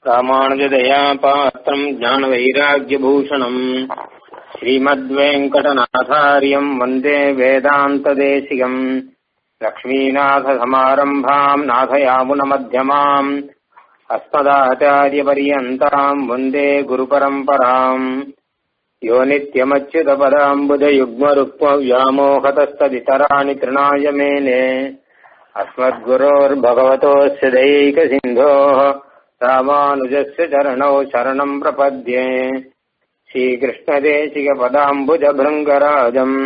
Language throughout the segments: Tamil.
ராமானுஜதயா பாத்திரம் ஞானவைராக்கியபூஷணம் ஸ்ரீமத்வேங்கடநாதாரியம் வந்தே வேதாந்ததேசிகம் லக்ஷ்மீநாதசமாரம்பாம் நாதயாமுனமध्यமாம் अस्मदाचार्यपर्यन्ताम् वन्दे गुरुपरम्पराम् यो नित्यमच्युतपदाम्बुजयुग्मरुक्मव्यामोहतस्तदितराणि तृणाय मेने अस्मद्गुरोर्भगवतोऽस्य दैकसिन्धोः रामानुजस्य चरणौ शरणम् प्रपद्ये श्रीकृष्णदेशिकपदाम्बुजभृङ्गराजम्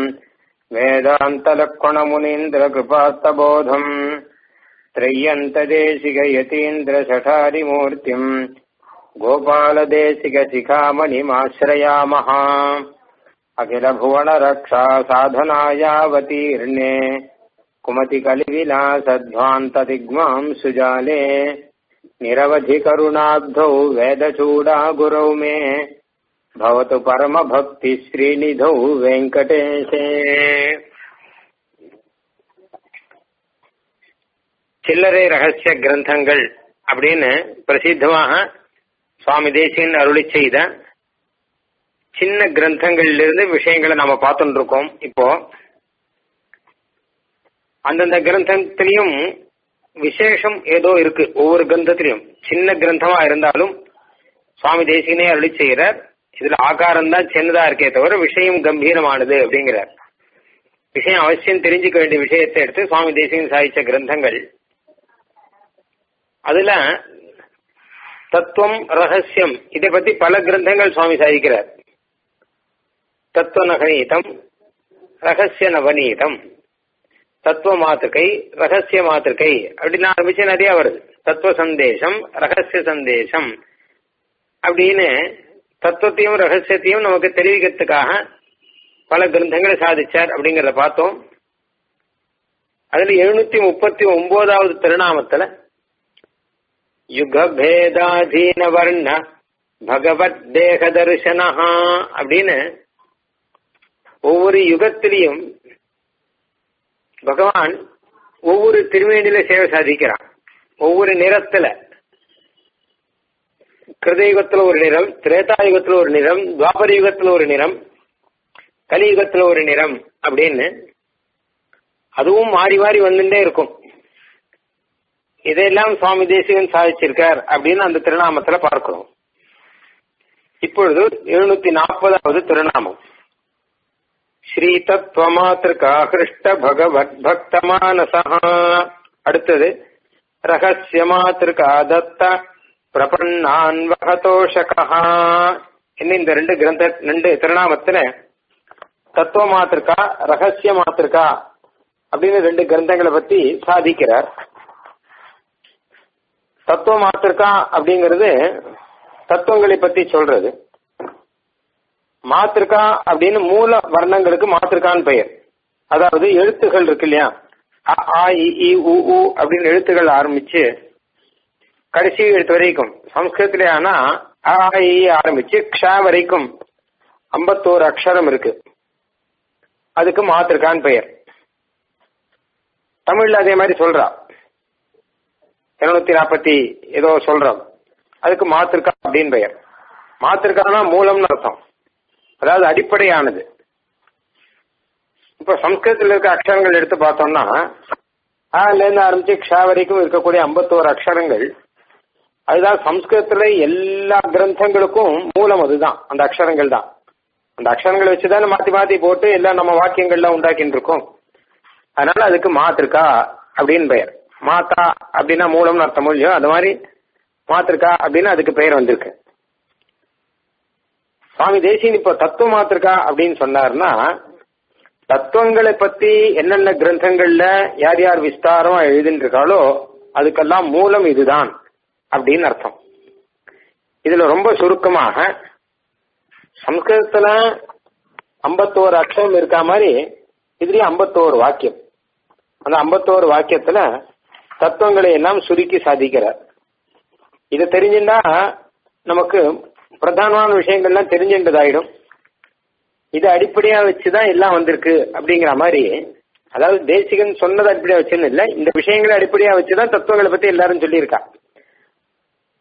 वेदान्तलक्ष्मणमुनीन्द्रकृपास्तबोधम् त्रय्यन्तदेशिकयतीन्द्रशठारिमूर्तिम् गोपालदेशिकशिखामणिमाश्रयामः अखिलभुवनरक्षा साधनायावतीर्णे कुमतिकलिविलासध्वान्तदिग्माम् सुजाले निरवधिकरुणाब्धौ वेदचूडा गुरौ मे भवतु परमभक्तिश्रीनिधौ वेङ्कटेशे சில்லறை ரகசிய கிரந்தங்கள் அப்படின்னு பிரசித்தமாக சுவாமி தேசியன் அருளி செய்த சின்ன கிரந்தங்கள்ல விஷயங்களை நாம பார்த்துட்டு இருக்கோம் இப்போ அந்தந்த கிரந்தத்திலையும் விசேஷம் ஏதோ இருக்கு ஒவ்வொரு கிரந்தத்திலையும் சின்ன கிரந்தமா இருந்தாலும் சுவாமி தேசியனே அருளி செய்கிறார் இதுல ஆகாரம் தான் சின்னதா இருக்கே தவிர விஷயம் கம்பீரமானது அப்படிங்கிறார் விஷயம் அவசியம் தெரிஞ்சுக்க வேண்டிய விஷயத்தை எடுத்து சுவாமி தேசியன் சாதிச்ச கிரந்தங்கள் அதுல தத்துவம் ரகசியம் இதை பத்தி பல கிரந்தங்கள் சுவாமி சாதிக்கிறார் தத்துவ நகநீதம் ரகசிய நவநீதம் தத்துவ மாத்திருக்கை ரகசிய மாத்திருக்கை அப்படின்னு ஆரம்பிச்சு நிறைய வருது தத்துவ சந்தேசம் ரகசிய சந்தேசம் அப்படின்னு தத்துவத்தையும் ரகசியத்தையும் நமக்கு தெரிவிக்கிறதுக்காக பல கிரந்தங்களை சாதிச்சார் அப்படிங்கறத பார்த்தோம் அதுல எழுநூத்தி முப்பத்தி ஒன்பதாவது திருநாமத்துல யுகபேதாதீன வர்ண பகவத் தேக தரிசனஹா அப்படின்னு ஒவ்வொரு யுகத்திலையும் பகவான் ஒவ்வொரு திருமேனில சேவை சாதிக்கிறான் ஒவ்வொரு நிறத்துல கிருதயுகத்துல ஒரு நிறம் திரேதாயுகத்துல ஒரு நிறம் துவாபர யுகத்துல ஒரு நிறம் கலியுகத்துல ஒரு நிறம் அப்படின்னு அதுவும் மாறி மாறி வந்துட்டே இருக்கும் இதையெல்லாம் சுவாமி தேசிகன் சாதிச்சிருக்கார் அப்படின்னு அந்த திருநாமத்துல பார்க்கிறோம் இப்பொழுது எழுநூத்தி நாற்பதாவது திருநாமம் ஸ்ரீ தத்வமாத்திருக்கா கிருஷ்ட பகவத் பக்த மானசா அடுத்தது ரகசிய மாத்திருக்கா தத்த பிரபன்னான் வகதோஷகா என்ன இந்த ரெண்டு கிரந்த ரெண்டு திருநாமத்துல தத்துவ மாத்திருக்கா ரகசிய மாத்திருக்கா அப்படின்னு ரெண்டு கிரந்தங்களை பத்தி சாதிக்கிறார் தத்துவ மாத்திருக்கா அப்படிங்கிறது தத்துவங்களை பத்தி சொல்றது மாத்திருக்கா அப்படின்னு மூல வர்ணங்களுக்கு மாத்திருக்கான்னு பெயர் அதாவது எழுத்துகள் இருக்கு இல்லையா ஆ இ உ உ அப்படின்னு எழுத்துகள் ஆரம்பிச்சு கடைசி எழுத்து வரைக்கும் சம்ஸ்கிருத்திலே ஆனா ஆ இ ஆரம்பிச்சு க்ஷா வரைக்கும் ஐம்பத்தோரு அக்ஷரம் இருக்கு அதுக்கு மாத்திருக்கான்னு பெயர் தமிழ்ல அதே மாதிரி சொல்றா இருநூத்தி நாற்பத்தி ஏதோ சொல்றோம் அதுக்கு மாத்திருக்கா அப்படின்னு பெயர் மாத்திருக்கானா மூலம்னு அர்த்தம் அதாவது அடிப்படையானது இப்ப சம்ஸ்கிருதத்தில் இருக்க அக்ஷரங்கள் எடுத்து பார்த்தோம்னா ஆல இருந்து ஆரம்பிச்சு க்ஷா வரைக்கும் இருக்கக்கூடிய ஐம்பத்தோரு அக்ஷரங்கள் அதுதான் சம்ஸ்கிருதத்துல எல்லா கிரந்தங்களுக்கும் மூலம் அதுதான் அந்த அக்ஷரங்கள் தான் அந்த அக்ஷரங்களை வச்சுதானே மாத்தி மாத்தி போட்டு எல்லாம் நம்ம வாக்கியங்கள்லாம் உண்டாக்கிட்டு இருக்கோம் அதனால அதுக்கு மாத்திருக்கா அப்படின்னு பெயர் மாத்தா அப்படின்னா மூலம்னு அர்த்தம் இல்லையோ அது மாதிரி மாத்திருக்கா அப்படின்னு அதுக்கு பெயர் வந்திருக்கு சுவாமி தேசியன் இப்போ தத்துவ மாத்திருக்கா அப்படின்னு சொன்னார்னா தத்துவங்களை பத்தி என்னென்ன கிரந்தங்கள்ல யார் யார் விஸ்தாரமா எழுதின்னு இருக்காளோ அதுக்கெல்லாம் மூலம் இதுதான் அப்படின்னு அர்த்தம் இதுல ரொம்ப சுருக்கமாக சம்ஸ்கிருதத்துல ஐம்பத்தோரு அக்ஷரம் இருக்கா மாதிரி இதுலயும் ஐம்பத்தோரு வாக்கியம் அந்த ஐம்பத்தோரு வாக்கியத்துல தத்துவங்களை எல்லாம் சுருக்கி சாதிக்கிறார் இதை தெரிஞ்சுட்டா நமக்கு பிரதானமான விஷயங்கள்லாம் தெரிஞ்சின்றதாயிடும் இதை அடிப்படையா வச்சுதான் எல்லாம் வந்திருக்கு அப்படிங்கிற மாதிரி அதாவது தேசிகன் சொன்னதை அடிப்படையா வச்சுன்னு இல்லை இந்த விஷயங்களை அடிப்படையா வச்சுதான் தத்துவங்களை பத்தி எல்லாரும் சொல்லியிருக்கா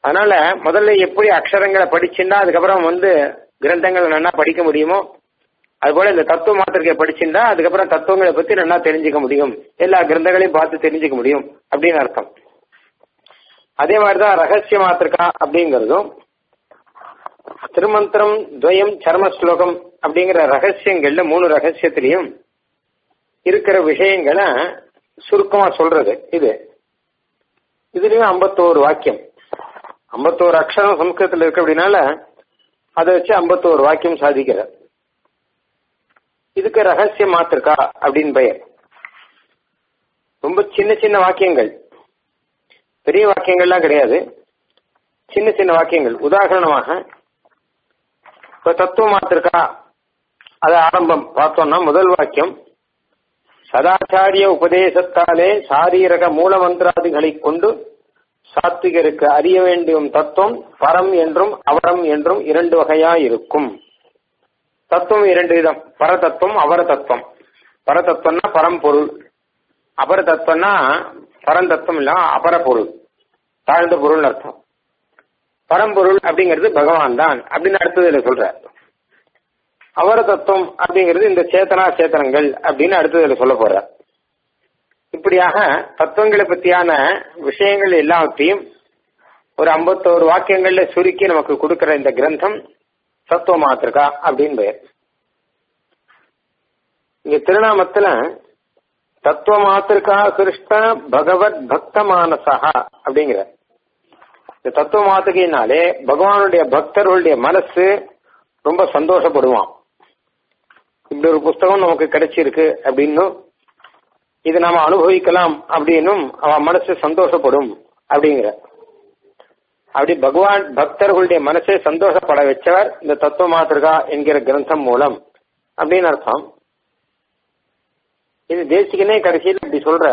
அதனால முதல்ல எப்படி அக்ஷரங்களை படிச்சுட்டா அதுக்கப்புறம் வந்து கிரந்தங்களை நல்லா படிக்க முடியுமோ அதுபோல இந்த தத்துவ மாத்திரையை படிச்சுட்டா அதுக்கப்புறம் தத்துவங்களை பத்தி நல்லா தெரிஞ்சுக்க முடியும் எல்லா கிரந்தங்களையும் பார்த்து தெரிஞ்சுக்க முடியும் அப்படின்னு அர்த்தம் அதே மாதிரிதான் ரகசிய மாத்திருக்கா அப்படிங்கிறதும் திருமந்திரம் துவயம் சர்ம ஸ்லோகம் அப்படிங்கிற ரகசியங்கள்ல மூணு ரகசியத்திலையும் இருக்கிற விஷயங்களை சுருக்கமா சொல்றது இது இதுலயும் ஐம்பத்தோரு வாக்கியம் ஐம்பத்தோரு அக்ஷரம் சம்ஸ்கிருதத்தில் இருக்கு அப்படின்னால அதை வச்சு ஐம்பத்தோரு வாக்கியம் சாதிக்கிற இதுக்கு ரகசிய மாத்திருக்கா அப்படின்னு பெயர் ரொம்ப சின்ன சின்ன வாக்கியங்கள் பெரிய வாக்கியங்கள்லாம் கிடையாது சின்ன சின்ன வாக்கியங்கள் உதாரணமாக இப்ப தத்துவ மாத்திருக்கா அது ஆரம்பம் பார்த்தோம்னா முதல் வாக்கியம் சதாச்சாரிய உபதேசத்தாலே சாரீரக மூலமந்திராதிகளை கொண்டு சாத்விகருக்கு அறிய வேண்டியும் தத்துவம் பரம் என்றும் அவரம் என்றும் இரண்டு வகையா இருக்கும் தத்துவம் இரண்டு விதம் பரதத்துவம் அவர தத்துவம் பரதத்துவம்னா பரம்பொருள் அபர தத்துவம்னா பரந்தத்துவம் இல்ல அபர பொருள் தாழ்ந்த பொருள் அர்த்தம் பரம்பொருள் அப்படிங்கிறது பகவான் தான் அப்படின்னு அடுத்ததுல சொல்ற அவர தத்துவம் அப்படிங்கிறது இந்த சேத்தனா சேத்தனங்கள் அப்படின்னு அடுத்ததுல சொல்ல போற இப்படியாக தத்துவங்களை பத்தியான விஷயங்கள் எல்லாத்தையும் ஒரு ஐம்பத்தோரு வாக்கியங்கள்ல சுருக்கி நமக்கு கொடுக்கிற இந்த கிரந்தம் தத்துவ மாத்திருக்கா அப்படின்னு பெயர் இங்க திருநாமத்துல தத்துவ மாத்திருக்கா கிருஷ்ண பகவத் பக்த மானசா அப்படிங்கிற இந்த தத்துவ மாத்திரையினாலே பகவானுடைய பக்தர்களுடைய மனசு ரொம்ப சந்தோஷப்படுவான் இப்படி ஒரு புஸ்தகம் நமக்கு கிடைச்சிருக்கு அப்படின்னும் இது நாம அனுபவிக்கலாம் அப்படின்னும் அவன் மனசு சந்தோஷப்படும் அப்படிங்கிற அப்படி பகவான் பக்தர்களுடைய மனசை சந்தோஷப்பட வச்சவர் இந்த தத்துவ மாத்திருக்கா என்கிற கிரந்தம் மூலம் அப்படின்னு அர்த்தம் இது தேசிகனே கடைசியில் இப்படி சொல்ற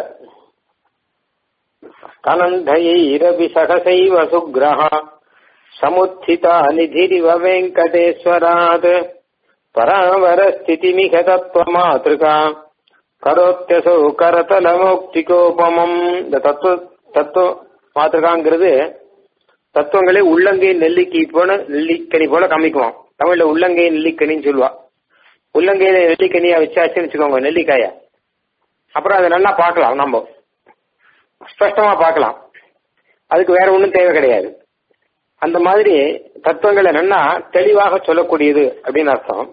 கனந்தைரபி சகசைவ சுக்ரஹ சமுத்திதா நிதிரிவ வெங்கடேஸ்வராத் பராவர ஸ்திதிமிக தத்துவ மாத்திருக்கா கரோத்தியசோ கரதல மோக்திகோபமம் இந்த தத்துவ தத்துவ மாத்திருக்காங்கிறது தத்துவங்களே உள்ளங்கை நெல்லிக்கை போல நெல்லிக்கனி போல காமிக்குவான் தமிழ்ல உள்ளங்கை நெல்லிக்கனின்னு சொல்லுவா உள்ளங்கையில நெல்லிக்கனியா வச்சாச்சுன்னு வச்சுக்கோங்க நெல்லிக்காய அப்புறம் அதை நல்லா பார்க்கலாம் நம்ம ஸ்பஷ்டமா பார்க்கலாம் அதுக்கு வேற ஒன்றும் தேவை கிடையாது அந்த மாதிரி தத்துவங்களை நல்லா தெளிவாக சொல்லக்கூடியது அப்படின்னு அர்த்தம்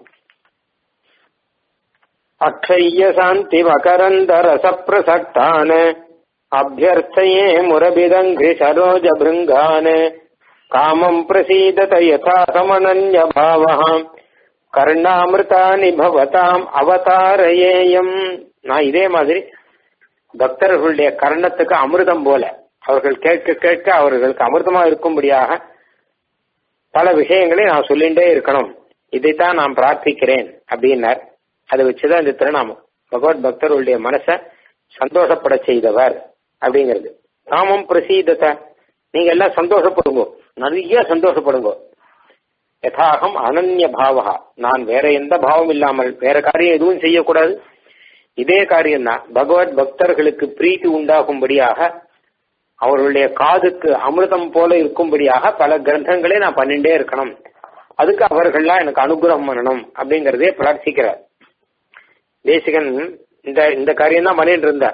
அக்ஷய்ய சாந்தி மகரந்த ரசப்பிரசக்தான் அபியர்த்தயே முரபிதங்கிரி சரோஜ பிருங்கான் காமம் பிரசீதத யதா சமனன்ய பாவம் கர்ணாமிருதானி பவதாம் அவதாரயேயம் நான் இதே மாதிரி பக்தர்களுடைய கர்ணத்துக்கு அமிர்தம் போல அவர்கள் கேட்க கேட்க அவர்களுக்கு அமிர்தமா இருக்கும்படியாக பல விஷயங்களை நான் சொல்லிண்டே இருக்கணும் இதைத்தான் நான் பிரார்த்திக்கிறேன் அப்படின்னார் அதை வச்சுதான் இந்த திருநாமம் பகவத் பக்தர்களுடைய மனசை சந்தோஷப்பட செய்தவர் அப்படிங்கிறது காமம் பிரசீதத்தை நீங்க எல்லாம் சந்தோஷப்படுங்க நிறைய சந்தோஷப்படுங்க யதாகம் அனன்ய பாவகா நான் வேற எந்த பாவம் இல்லாமல் வேற காரியம் எதுவும் செய்யக்கூடாது இதே காரியம் தான் பகவத் பக்தர்களுக்கு பிரீத்தி உண்டாகும்படியாக அவர்களுடைய காதுக்கு அமிர்தம் போல இருக்கும்படியாக பல கிரந்தங்களை நான் பண்ணிட்டே இருக்கணும் அதுக்கு அவர்கள்லாம் எனக்கு அனுகிரகம் பண்ணணும் அப்படிங்கறதே பிரார்த்திக்கிறார் தேசிகன் இந்த இந்த காரியம் தான் பண்ணிட்டு இருந்தார்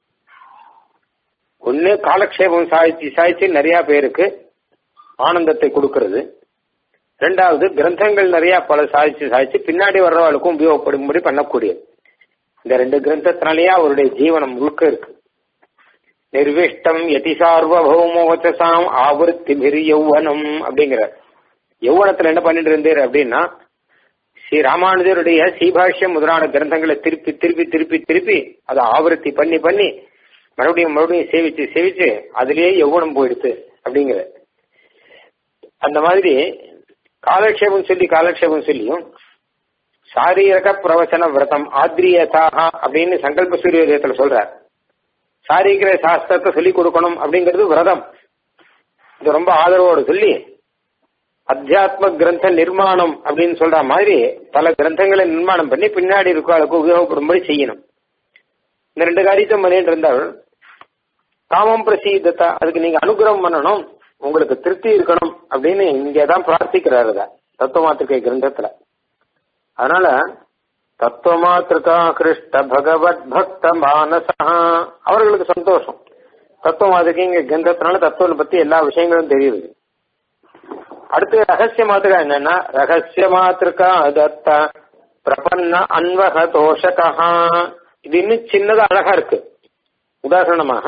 ஒன்னு காலக்ஷேபம் சாய்ச்சி சாய்ச்சி நிறைய பேருக்கு ஆனந்தத்தை கொடுக்கிறது ரெண்டாவது கிரந்தங்கள் நிறைய பல சாதிச்சு சாதிச்சு பின்னாடி வர்றவர்களுக்கும் உபயோகப்படும்படி பண்ணக்கூடியது இந்த ரெண்டு கிரந்தத்தினாலேயே அவருடைய ஜீவனம் முழுக்க இருக்கு நிர்விஷ்டம் யதி சார்வபௌமோச்சசாம் ஆவருத்தி பிரி யௌவனம் அப்படிங்கிற யௌவனத்துல என்ன பண்ணிட்டு இருந்தார் அப்படின்னா ஸ்ரீ ராமானுஜருடைய சீபாஷ்யம் முதலான கிரந்தங்களை திருப்பி திருப்பி திருப்பி திருப்பி அதை ஆவருத்தி பண்ணி பண்ணி மறுபடியும் மறுபடியும் சேவிச்சு சேவிச்சு அதுலயே யௌவனம் போயிடுது அப்படிங்கிற அந்த மாதிரி காலக்ஷேபம் சொல்லி காலக்ஷேபம் சொல்லியும் சாரீரக பிரவச்சன விரதம் ஆத்ரியதாக அப்படின்னு சங்கல்ப சூரியோதயத்துல சொல்றார் சாரீர சாஸ்திரத்தை சொல்லி கொடுக்கணும் அப்படிங்கிறது விரதம் இது ரொம்ப ஆதரவோடு சொல்லி அத்தியாத்ம கிரந்த நிர்மாணம் அப்படின்னு சொல்ற மாதிரி பல கிரந்தங்களை நிர்மாணம் பண்ணி பின்னாடி இருக்கிறவளுக்கு உபயோகப்படும்படி செய்யணும் இந்த ரெண்டு காரியத்தையும் பண்ணிட்டு இருந்தால் காமம் பிரசீதத்தா அதுக்கு நீங்க அனுகிரகம் பண்ணணும் உங்களுக்கு திருப்தி இருக்கணும் அப்படின்னு இங்கதான் பிரார்த்திக்கிறாரு இத தத்துவமாத்திருக்கை கிரந்தத்துல அதனால தத்துவமாத்திருக்கா கிருஷ்ட பகவத் பக்த மானசா அவர்களுக்கு சந்தோஷம் தத்துவமாத்திருக்கை இங்க கிரந்தத்தினால தத்துவத்தை பத்தி எல்லா விஷயங்களும் தெரியுது அடுத்து ரகசிய மாத்திருக்கா என்னன்னா ரகசிய மாத்திருக்கா தத்த பிரபன்ன அன்வக தோஷகா இது இன்னும் சின்னதா அழகா இருக்கு உதாரணமாக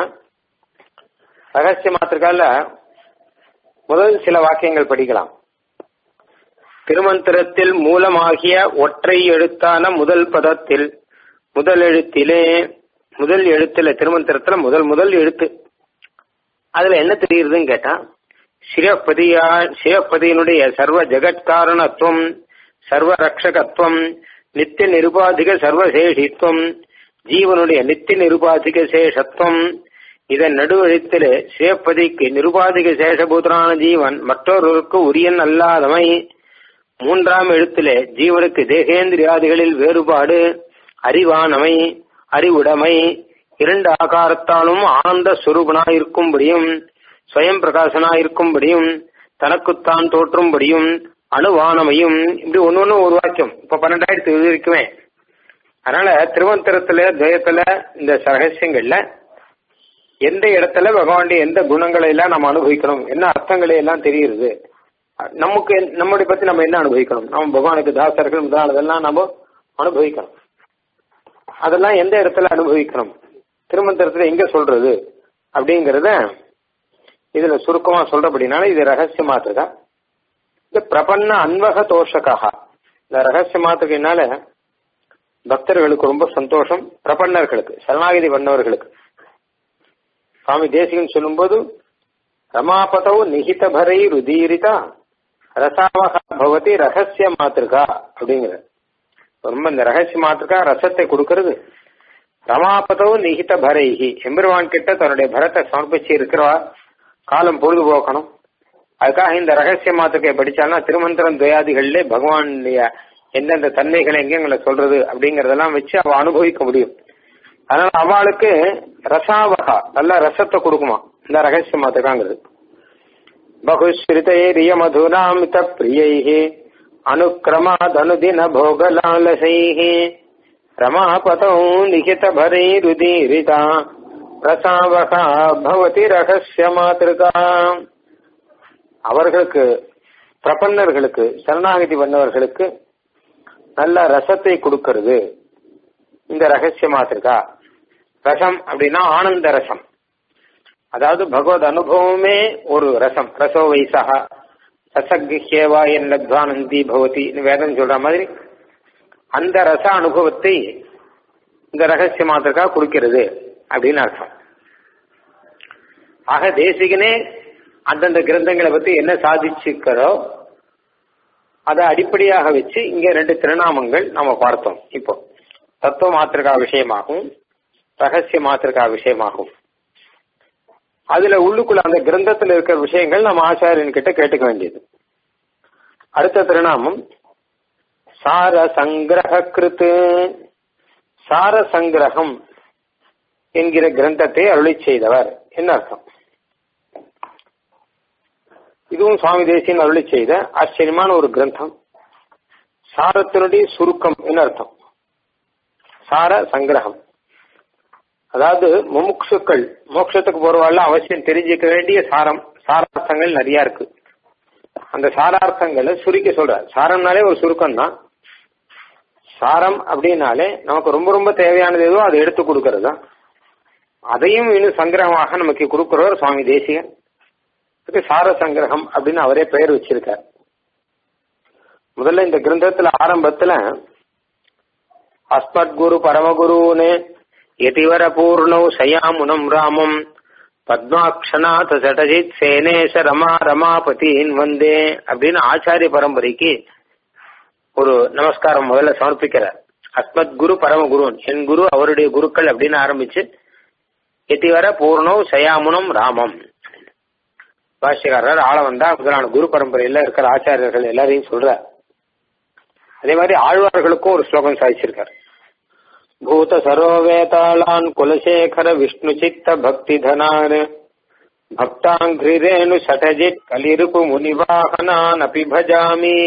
ரகசிய மாத்திருக்கால முதல் சில வாக்கியங்கள் படிக்கலாம் திருமந்திரத்தில் மூலமாகிய ஒற்றை எழுத்தான முதல் பதத்தில் முதல் எழுத்திலே முதல் எழுத்துல திருமந்திரத்துல முதல் முதல் எழுத்து அதுல என்ன தெரியுதுன்னு கேட்டா சிவபதியா சிவபதியினுடைய சர்வ ஜெகத்காரணத்துவம் சர்வ ரக்ஷகத்துவம் நித்திய நிருபாதிக சர்வசேஷித்துவம் ஜீவனுடைய நித்திய நிருபாதிக சேஷத்துவம் இதன் நடுவெழுத்திலே சிவப்பதிக்கு நிருபாதிக சேஷபூதரான ஜீவன் மற்றொருவருக்கு உரியன் அல்லாதமை மூன்றாம் எழுத்திலே ஜீவனுக்கு தேகேந்திரியாதிகளில் வேறுபாடு அறிவானமை அறிவுடைமை இரண்டு ஆகாரத்தாலும் ஆனந்த சுரூபனாயிருக்கும்படியும் ஸ்வயம் பிரகாசனாயிருக்கும்படியும் தனக்குத்தான் தோற்றும்படியும் அணுவானமையும் இப்படி ஒன்னு ஒண்ணு ஒரு வாக்கியம் இப்ப பன்னெண்டாயிரத்தி இருபது வரைக்குமே அதனால திருவந்திரத்துல துவயத்துல இந்த ரகசியங்கள்ல எந்த இடத்துல பகவானுடைய எந்த குணங்களை எல்லாம் நம்ம அனுபவிக்கணும் என்ன அர்த்தங்களை எல்லாம் தெரியுது நமக்கு நம்முடைய பத்தி நம்ம என்ன அனுபவிக்கணும் நம்ம பகவானுக்கு தாசர்கள் முதலானதெல்லாம் நம்ம அனுபவிக்கணும் அதெல்லாம் எந்த இடத்துல அனுபவிக்கணும் திருமந்திரத்துல எங்க சொல்றது அப்படிங்கறத இதுல சுருக்கமா சொல்றபடினால இது ரகசிய மாத்திருக்கா இந்த பிரபன்ன அன்வக தோஷகா இந்த ரகசிய மாத்திருக்கினால பக்தர்களுக்கு ரொம்ப சந்தோஷம் பிரபன்னர்களுக்கு சரணாகிதி பண்ணவர்களுக்கு சுவாமி தேசிகன் சொல்லும்போது ரமாபதவு நிகித பரை ருதீரிதா ரசாவகா பவதி ரகசிய மாத்திருக்கா அப்படிங்கிற ரொம்ப இந்த ரகசிய மாத்திருக்கா ரசத்தை கொடுக்கறது ரமாபதவு நிகித பரைஹி எம்பெருவான் கிட்ட தன்னுடைய பரத்தை சமர்ப்பிச்சு இருக்கிறவா காலம் பொழுதுபோக்கணும் அதுக்காக இந்த ரகசிய மாத்திரையை படிச்சாலும் திருமந்திரம் துயாதிகள்ல பகவானுடைய எந்தெந்த தன்மைகளை எங்கெங்களை சொல்றது அப்படிங்கறதெல்லாம் வச்சு அவ அனுபவிக்க முடியும் அதனால அவளுக்கு ரசாவகா நல்ல ரசத்தை கொடுக்குமா இந்த ரகசிய மாத்திரக்காங்கிறது பகுஸ்ருதேரிய மதுராமித பிரியை அனுக்கிரமாதனுதின போகலாலசை ரமாபதௌ லிகித பரைருதீரிதா ரசாவகா பவதி ரகசிய மாத்திருக்கா அவர்களுக்கு பிரபன்னர்களுக்கு சரணாகதி பண்ணவர்களுக்கு நல்ல ரசத்தை கொடுக்கிறது இந்த ரகசிய மாத்திருக்கா ரசம் அப்படின்னா ஆனந்த ரசம் அதாவது பகவத் அனுபவமே ஒரு ரசம் ரசோ வைசகா ரசகிஹேவா என் லத்வானந்தி பவதி வேதம் சொல்ற மாதிரி அந்த ரச அனுபவத்தை இந்த ரகசிய மாத்திரக்கா கொடுக்கிறது அப்படின்னு அர்த்தம் ஆக தேசிகனே அந்தந்த கிரந்தங்களை பத்தி என்ன சாதிச்சிருக்கிறோ அதை அடிப்படையாக வச்சு இங்க ரெண்டு திருநாமங்கள் நம்ம பார்த்தோம் இப்போ தத்துவ மாத்திருக்கா விஷயமாகும் ரகசிய மாத்திருக்கா விஷயமாகும் அதுல உள்ளுக்குள்ள அந்த கிரந்தத்துல இருக்கிற விஷயங்கள் நம்ம ஆச்சாரியன் கிட்ட கேட்டுக்க வேண்டியது அடுத்த திருநாமம் சார சங்கிரக கிருத்து சார சங்கிரகம் என்கிற கிரந்தத்தை அருளி செய்தவர் என்ன அர்த்தம் இதுவும் சுவாமி தேசியன் அருளி செய்த ஆச்சரியமான ஒரு கிரந்தம் சாரத்தினுடைய சுருக்கம் என்ன அர்த்தம் சார சங்கிரகம் அதாவது முமுட்சுக்கள் மோட்சத்துக்கு போறவாள் அவசியம் தெரிஞ்சுக்க வேண்டிய சாரம் சாரார்த்தங்கள் நிறைய இருக்கு அந்த சாரார்த்தங்களை சுருக்க சொல்ற சாரம்னாலே ஒரு சுருக்கம் தான் சாரம் அப்படின்னாலே நமக்கு ரொம்ப ரொம்ப தேவையானது எதுவோ அதை எடுத்து கொடுக்கறது தான் அதையும் இன்னும் சங்கிரகமாக நமக்கு கொடுக்கிறவர் சுவாமி தேசிகன் அதுக்கு சார சங்கிரகம் அப்படின்னு அவரே பெயர் வச்சிருக்கார் முதல்ல இந்த கிரந்தத்துல ஆரம்பத்துல அஸ்மத் குரு பரமகுருன்னு யதிவர பூர்ணௌ சயாமுனம் ராமம் பத்மாக்ஷநாத சடஜித் சேனேச ரமா ரமாபதியின் வந்தே அப்படின்னு ஆச்சாரிய பரம்பரைக்கு ஒரு நமஸ்காரம் முதல்ல சமர்ப்பிக்கிறார் அஸ்மத் குரு பரமகுரு என் குரு அவருடைய குருக்கள் அப்படின்னு ஆரம்பிச்சு எத்திவர பூர்ணோ சயாமுனம் ராமம் பாஷ்யக்காரர் ஆள வந்தா முதலான குரு பரம்பரையில இருக்கிற ஆச்சாரியர்கள் எல்லாரையும் சொல்றார் அதே மாதிரி ஆழ்வார்களுக்கும் ஒரு ஸ்லோகம் சாதிச்சிருக்கார் பூத சரோவேதாளான் குலசேகர விஷ்ணு சித்த பக்தி தனான் பக்தாங்கிரேனு சடஜித் கலிருப்பு முனிவாகனான் அபி பஜாமி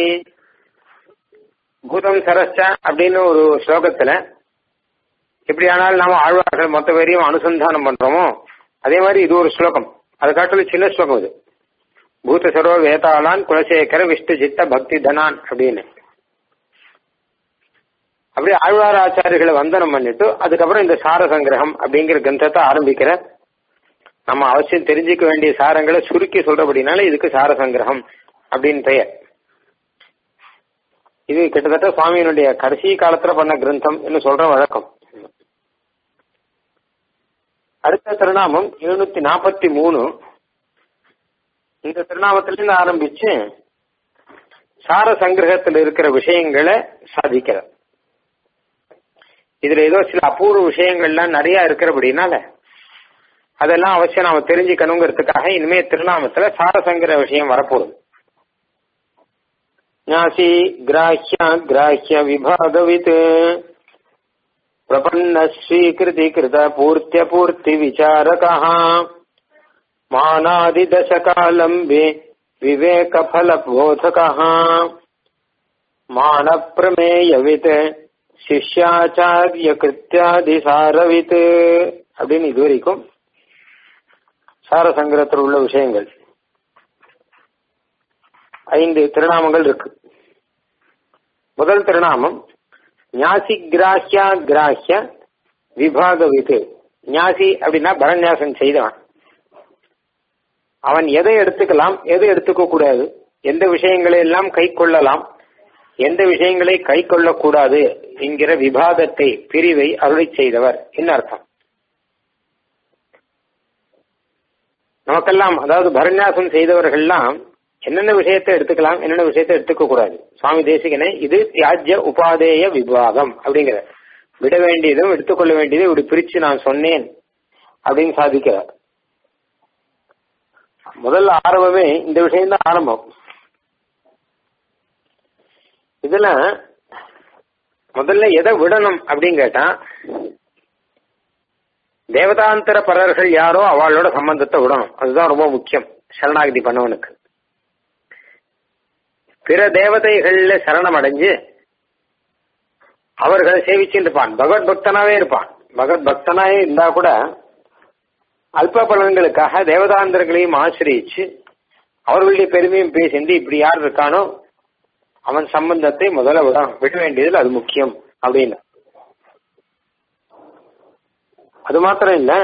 பூதம் சரஸ்ட அப்படின்னு ஒரு ஸ்லோகத்துல எப்படியானால் நாம ஆழ்வார்கள் மொத்த பேரையும் அனுசந்தானம் பண்றோமோ அதே மாதிரி இது ஒரு ஸ்லோகம் அதை காட்டிலும் சின்ன ஸ்லோகம் இது பூத சர்வ வேதாளான் குலசேகர விஷ்ணு சித்த பக்தி தனான் அப்படின்னு அப்படியே ஆழ்வார் ஆச்சாரிகளை வந்தனம் பண்ணிட்டு அதுக்கப்புறம் இந்த சார சங்கிரகம் அப்படிங்கிற கிரந்தத்தை ஆரம்பிக்கிற நம்ம அவசியம் தெரிஞ்சுக்க வேண்டிய சாரங்களை சுருக்கி சொல்றபடினால இதுக்கு சார சங்கிரகம் அப்படின்னு பெயர் இது கிட்டத்தட்ட சுவாமியினுடைய கடைசி காலத்துல பண்ண கிரந்தம் என்று சொல்ற வழக்கம் அடுத்த திருநாமம் எழுநூத்தி நாற்பத்தி மூணு இந்த திருநாமத்திலிருந்து ஆரம்பிச்சு சார சங்கிரகத்தில் இருக்கிற விஷயங்களை சாதிக்கிற இதுல ஏதோ சில அபூர்வ விஷயங்கள்லாம் நிறைய இருக்கிறபடினால அதெல்லாம் அவசியம் நாம தெரிஞ்சுக்கணுங்கிறதுக்காக இனிமே திருநாமத்துல சாரசங்கிற விஷயம் வரப்போகுது ஞாசி கிராஹ்ய கிராஹ்ய விபாகவித் பிரபன்ன ஸ்வீகிருதி கிருத பூர்த்திய பூர்த்தி விசாரகா மானாதிதசகாலம்பே விவேக பல போதகா மான பிரமேயவித் சிஷ்யாச்சாரிய கிருத்தியாதி சாரவித் அப்படின்னு இது வரைக்கும் சாரசங்கரத்தில் உள்ள விஷயங்கள் ஐந்து திருநாமங்கள் இருக்கு முதல் திருநாமம் ஞாசி கிராஹ்யா கிராஹ்ய விபாகவிது ஞாசி அப்படின்னா பரநியாசம் செய்தவன் அவன் எதை எடுத்துக்கலாம் எதை எடுத்துக்க கூடாது எந்த விஷயங்களை எல்லாம் கை கொள்ளலாம் எந்த விஷயங்களை கை கொள்ளக்கூடாது என்கிற விவாதத்தை பிரிவை அருளை செய்தவர் என்ன அர்த்தம் நமக்கெல்லாம் அதாவது பரநியாசம் செய்தவர்கள்லாம் என்னென்ன விஷயத்தை எடுத்துக்கலாம் என்னென்ன விஷயத்தை எடுத்துக்க கூடாது சுவாமி தேசிகனே இது தியாஜ்ய உபாதேய விவாகம் அப்படிங்கிற விட வேண்டியதும் எடுத்துக்கொள்ள வேண்டியதும் இப்படி பிரிச்சு நான் சொன்னேன் அப்படின்னு சாதிக்கிறார் முதல்ல ஆரம்பமே இந்த விஷயம்தான் ஆரம்பம் இதுல முதல்ல எதை விடணும் அப்படின்னு கேட்டா தேவதாந்தர பரர்கள் யாரோ அவளோட சம்பந்தத்தை விடணும் அதுதான் ரொம்ப முக்கியம் சரணாகதி பண்ணவனுக்கு பிற தேவதைகள்ல சரணம் அடைஞ்சு அவர்களை சேவிச்சுட்டு இருப்பான் பகவத் பக்தனாவே இருப்பான் பகவத் பக்தனாவே இருந்தா கூட அல்ப பலன்களுக்காக தேவதாந்தர்களையும் ஆசிரியிச்சு அவர்களுடைய பெருமையும் பேசிந்து இப்படி யார் இருக்கானோ அவன் சம்பந்தத்தை முதல்ல விட விட வேண்டியதில் அது முக்கியம் அப்படின்னு அது மாத்திரம் இல்ல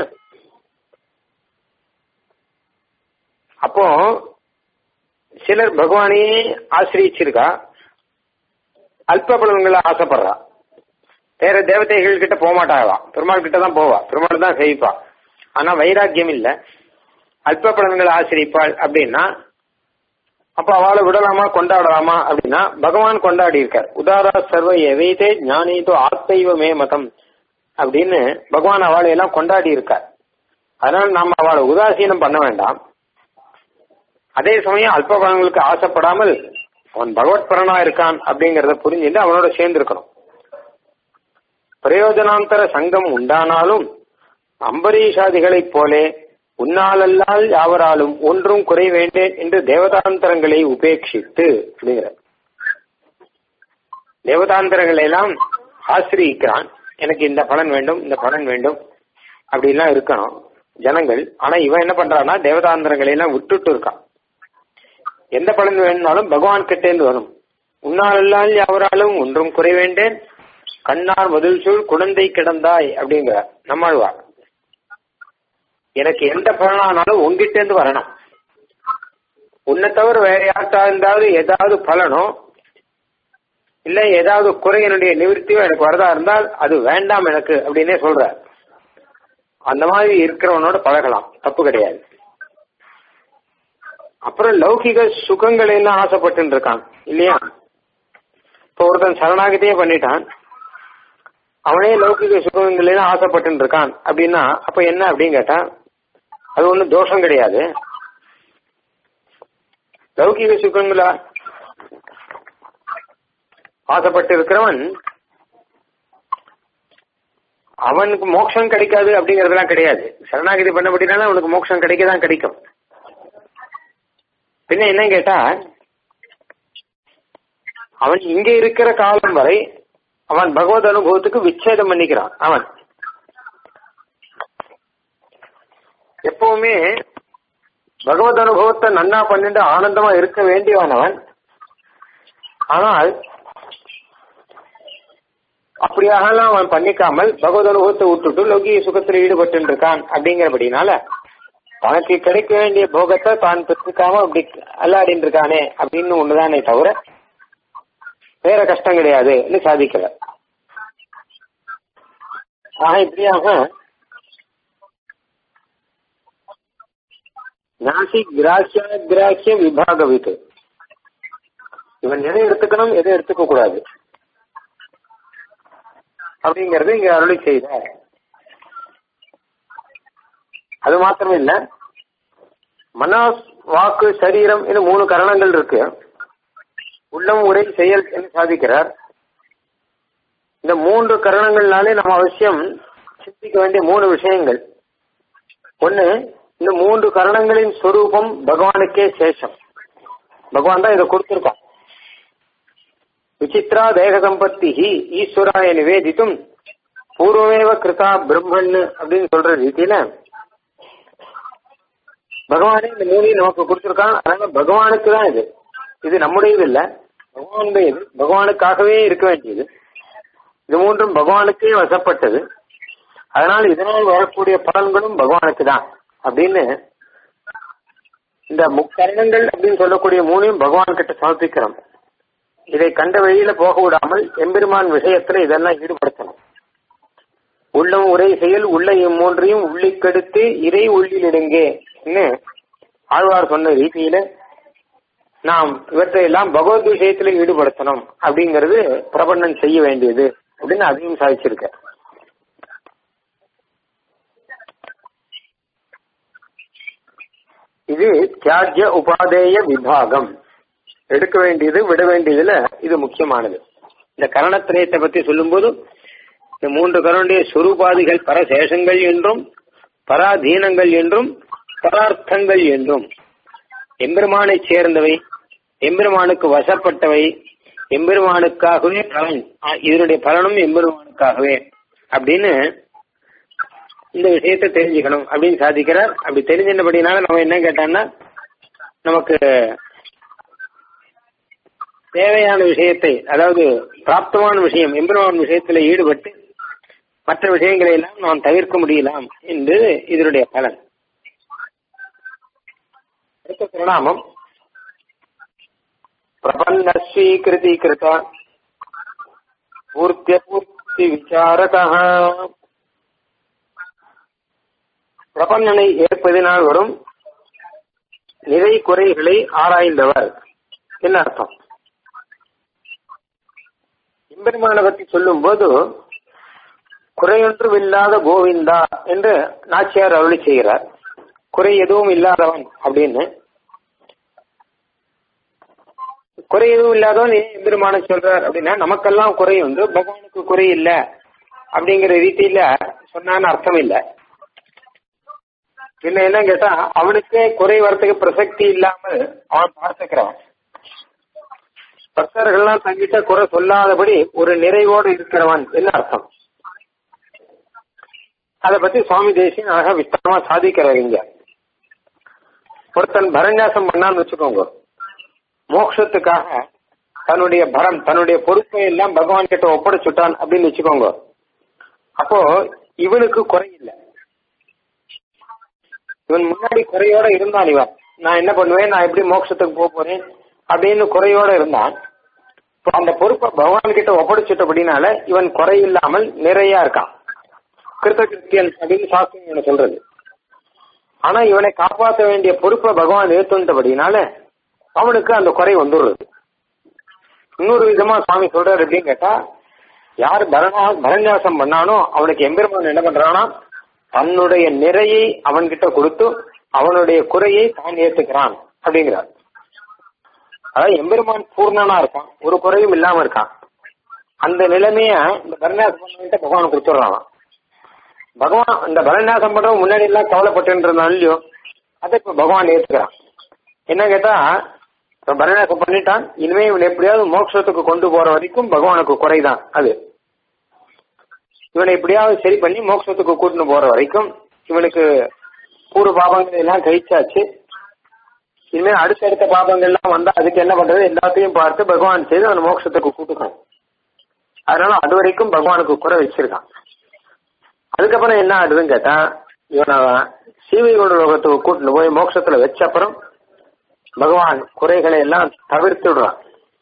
அப்போ சிலர் பகவானையே ஆசிரியிச்சிருக்கா அல்ப பலன்களை ஆசைப்படுறா வேற தேவதைகள் கிட்ட போக மாட்டாவா பெருமாள் கிட்ட தான் போவா பெருமாள் தான் செய்ப்பா ஆனா வைராக்கியம் இல்ல அல்ப பலன்களை ஆசிரிப்பாள் அப்படின்னா அப்ப அவளை விடலாமா கொண்டாடலாமா அப்படின்னா பகவான் கொண்டாடி இருக்கார் உதாரா சர்வ எவைதே ஞானிதோ ஆத்தைவமே மதம் அப்படின்னு பகவான் அவளை எல்லாம் கொண்டாடி இருக்கார் அதனால நாம அவளை உதாசீனம் பண்ண வேண்டாம் அதே சமயம் அல்ப பலன்களுக்கு ஆசைப்படாமல் அவன் பகவத் பரனா இருக்கான் அப்படிங்கறத புரிஞ்சுட்டு அவனோட சேர்ந்து இருக்கணும் பிரயோஜனாந்தர சங்கம் உண்டானாலும் அம்பரீஷாதிகளைப் போலே உன்னாலல்லால் யாவராலும் ஒன்றும் குறை வேண்டேன் என்று தேவதாந்தரங்களை உபேட்சித்து அப்படிங்கிற தேவதாந்தரங்களை எல்லாம் ஆசிரியிக்கிறான் எனக்கு இந்த பலன் வேண்டும் இந்த பலன் வேண்டும் அப்படிலாம் இருக்கணும் ஜனங்கள் ஆனா இவன் என்ன பண்றான்னா தேவதாந்தரங்களை எல்லாம் விட்டுட்டு இருக்கான் எந்த பலன் வேணும்னாலும் பகவான் கிட்டேந்து வரும் உன்னாலல்லால் யாவராலும் ஒன்றும் குறை வேண்டேன் கண்ணார் முதல் சொல் குழந்தை கிடந்தாய் அப்படிங்கிற நம்மாழ்வார் எனக்கு எந்த பலனானாலும் உங்ககிட்ட இருந்து வரணும் உன்னை தவிர வேற யார்த்தா இருந்தாலும் ஏதாவது பலனோ இல்ல ஏதாவது குறையினுடைய நிவர்த்தியோ எனக்கு வரதா இருந்தால் அது வேண்டாம் எனக்கு அப்படின்னே சொல்ற அந்த மாதிரி இருக்கிறவனோட பழகலாம் தப்பு கிடையாது அப்புறம் லௌகிக சுகங்களை எல்லாம் ஆசைப்பட்டு இருக்கான் இல்லையா இப்போ ஒருத்தன் சரணாகதியே பண்ணிட்டான் அவனே லௌகிக சுகங்கள் எல்லாம் ஆசைப்பட்டு இருக்கான் அப்படின்னா அப்ப என்ன அப்படின்னு கேட்டா அது ஒன்றும் தோஷம் கிடையாது லௌகிக சுகங்களா ஆசைப்பட்டு இருக்கிறவன் அவனுக்கு மோட்சம் கிடைக்காது அப்படிங்கறதெல்லாம் கிடையாது சரணாகதி பண்ணபடினால அவனுக்கு மோட்சம் கிடைக்க தான் கிடைக்கும் பின்ன என்ன கேட்டா அவன் இங்க இருக்கிற காலம் வரை அவன் பகவத் அனுபவத்துக்கு விச்சேதம் பண்ணிக்கிறான் அவன் எப்பவுமே பகவத் அனுபவத்தை நன்னா பண்ணிட்டு ஆனந்தமா இருக்க வேண்டியவன் அவன் ஆனால் அப்படியாகலாம் அவன் பண்ணிக்காமல் பகவத் அனுபவத்தை விட்டுட்டு லௌகிக சுகத்தில் ஈடுபட்டு இருக்கான் அப்படிங்கிறபடினால தனக்கு கிடைக்க வேண்டிய போகத்தை தான் பெற்றுக்காம அப்படி அல்லாடின்னு இருக்கானே அப்படின்னு ஒண்ணுதானே தவிர வேற கஷ்டம் கிடையாது சாதிக்கல ஆக இப்படியாக நாசி கிராஹ்ய விபாகவித்து இவன் எதை எடுத்துக்கணும் எதை எடுத்துக்க கூடாது அப்படிங்கறது இங்க அருளி செய்த அது மாத்திரம் இல்ல மனஸ் வாக்கு சரீரம் என்று மூணு கரணங்கள் இருக்கு உள்ளம் உரை செயல் என்று சாதிக்கிறார் இந்த மூன்று கரணங்கள்னாலே நம்ம அவசியம் சிந்திக்க வேண்டிய மூணு விஷயங்கள் ஒண்ணு இந்த மூன்று கரணங்களின் சொரூபம் பகவானுக்கே சேஷம் பகவான் தான் இதை கொடுத்திருக்கான் விசித்ரா தேக சம்பத்தி ஈஸ்வராய நிவேதித்தும் பூர்வமேவ கிருதா பிரம்மன் அப்படின்னு சொல்ற ரீதியில பகவானே இந்த மூலையை நமக்கு கொடுத்திருக்கான் அதனால பகவானுக்கு தான் இது இது நம்முடையது இல்ல பகவானுடைய இது பகவானுக்காகவே இருக்க வேண்டியது இது மூன்றும் பகவானுக்கே வசப்பட்டது அதனால் இதனால் வரக்கூடிய பலன்களும் பகவானுக்கு தான் அப்படின்னு இந்த முக்கரணங்கள் அப்படின்னு சொல்லக்கூடிய மூணையும் பகவான் கிட்ட சமர்ப்பிக்கிறோம் இதை கண்ட வழியில போக விடாமல் எம்பெருமான் விஷயத்துல இதெல்லாம் ஈடுபடுத்தணும் உள்ளம் உரை செயல் உள்ள இம்மூன்றையும் உள்ளிக்கெடுத்து இறை உள்ளிலிடுங்கே ஆழ்வார் சொன்ன ரீதியில நாம் இவற்றையெல்லாம் பகவத் விஷயத்துல ஈடுபடுத்தணும் அப்படிங்கிறது பிரபண்ணன் செய்ய வேண்டியது அப்படின்னு அதையும் சாதிச்சிருக்க இது தியாஜ்ய உபாதேய விபாகம் எடுக்க வேண்டியது விட வேண்டியதுல இது முக்கியமானது இந்த கரணத்திரயத்தை பத்தி சொல்லும்போது இந்த மூன்று கருடைய சுரூபாதிகள் பரசேஷங்கள் என்றும் பராதீனங்கள் என்றும் பரார்த்தங்கள் என்றும் எம்பெருமானை சேர்ந்தவை எம்பெருமானுக்கு வசப்பட்டவை எம்பெருமானுக்காகவே பலன் இதனுடைய பலனும் எம்பெருமானுக்காகவே அப்படின்னு இந்த விஷயத்தை தெரிஞ்சுக்கணும் அப்படின்னு சாதிக்கிறார் அப்படி தெரிஞ்சினபடினால நம்ம என்ன கேட்டோம்னா நமக்கு தேவையான விஷயத்தை அதாவது பிராப்தமான விஷயம் எம்பெருமான் விஷயத்துல ஈடுபட்டு மற்ற விஷயங்களை எல்லாம் நாம் தவிர்க்க முடியலாம் என்று இதனுடைய பலன் அடுத்த பிரணாமம் பிரபன்ன ஸ்வீகிருதீகிருத பூர்த்திய பூர்த்தி விசாரக பிரபன்னனை ஏற்பதினால் வரும் நிறை குறைகளை ஆராய்ந்தவர் என்ன அர்த்தம் எம்பெருமான பற்றி சொல்லும் போது குறையொன்றும் இல்லாத கோவிந்தா என்று நாச்சியார் அருளி செய்கிறார் குறை எதுவும் இல்லாதவன் அப்படின்னு குறை எதுவும் இல்லாதவன் ஏன் எம்பெருமான சொல்றார் அப்படின்னா நமக்கெல்லாம் குறை உண்டு பகவானுக்கு குறை இல்ல அப்படிங்கிற ரீதியில சொன்னான்னு அர்த்தம் இல்ல பின்ன என்ன கேட்டா அவனுக்கே குறை வரத்துக்கு பிரசக்தி இல்லாமல் அவன் பார்த்துக்கிறான் பக்தர்கள்லாம் தங்கிட்ட குறை சொல்லாதபடி ஒரு நிறைவோடு இருக்கிறவன் என்ன அர்த்தம் அதை பத்தி சுவாமி தேசியம் அழகா விஸ்தரமா சாதிக்கிறார் இங்க ஒருத்தன் பரநியாசம் பண்ணான்னு வச்சுக்கோங்க மோட்சத்துக்காக தன்னுடைய பரம் தன்னுடைய பொறுப்பை எல்லாம் பகவான் கிட்ட ஒப்படைச்சுட்டான் அப்படின்னு வச்சுக்கோங்க அப்போ இவனுக்கு குறை இல்லை இவன் முன்னாடி குறையோட இருந்தான் இவன் நான் என்ன பண்ணுவேன் நான் எப்படி மோட்சத்துக்கு போக போறேன் அப்படின்னு குறையோட இருந்தான் இப்போ அந்த பொறுப்பை பகவான் கிட்ட ஒப்படைச்சிட்டபடினால இவன் குறை இல்லாமல் நிறைய இருக்கான் கிருத்த கிருத்தியன் அப்படின்னு சாஸ்திரம் இவனை சொல்றது ஆனா இவனை காப்பாற்ற வேண்டிய பொறுப்பை பகவான் ஏத்துட்டபடினால அவனுக்கு அந்த குறை வந்துடுறது இன்னொரு விதமா சுவாமி சொல்றாரு அப்படின்னு கேட்டா யார் பரணா பரநியாசம் பண்ணானோ அவனுக்கு எம்பெருமான் என்ன பண்றானா தன்னுடைய நிறையை அவன்கிட்ட கொடுத்து அவனுடைய குறையை தான் ஏத்துக்கிறான் அப்படிங்கிறார் அதாவது எம்பெருமான் பூர்ணனா இருக்கான் ஒரு குறையும் இல்லாம இருக்கான் அந்த நிலைமைய இந்த பரநியாசம் பண்ணவன்ட்ட பகவான் கொடுத்துடுறான் பகவான் இந்த பரநியாசம் பண்றவன் முன்னாடி எல்லாம் கவலைப்பட்டு இருந்தான் இல்லையோ அதை இப்ப பகவான் ஏத்துக்கிறான் என்ன கேட்டா இப்ப பரநாசம் பண்ணிட்டான் இனிமே இவன் எப்படியாவது மோட்சத்துக்கு கொண்டு போற வரைக்கும் பகவானுக்கு குறைதான் அது இவனை எப்படியாவது சரி பண்ணி மோட்சத்துக்கு கூட்டின்னு போற வரைக்கும் இவனுக்கு பூர்வ பாபங்கள் எல்லாம் கழிச்சாச்சு இனிமே அடுத்தடுத்த பாபங்கள்லாம் வந்தா அதுக்கு என்ன பண்றது எல்லாத்தையும் பார்த்து பகவான் செய்து அவன் மோட்சத்துக்கு கூட்டுக்கணும் அதனால அது வரைக்கும் பகவானுக்கு குறை வச்சிருக்கான் அதுக்கப்புறம் என்ன ஆகுதுன்னு கேட்டா இவனை சீவையோட லோகத்துக்கு கூட்டிட்டு போய் மோட்சத்துல வச்ச அப்புறம் பகவான் குறைகளை எல்லாம் தவிர்த்து விடுறான்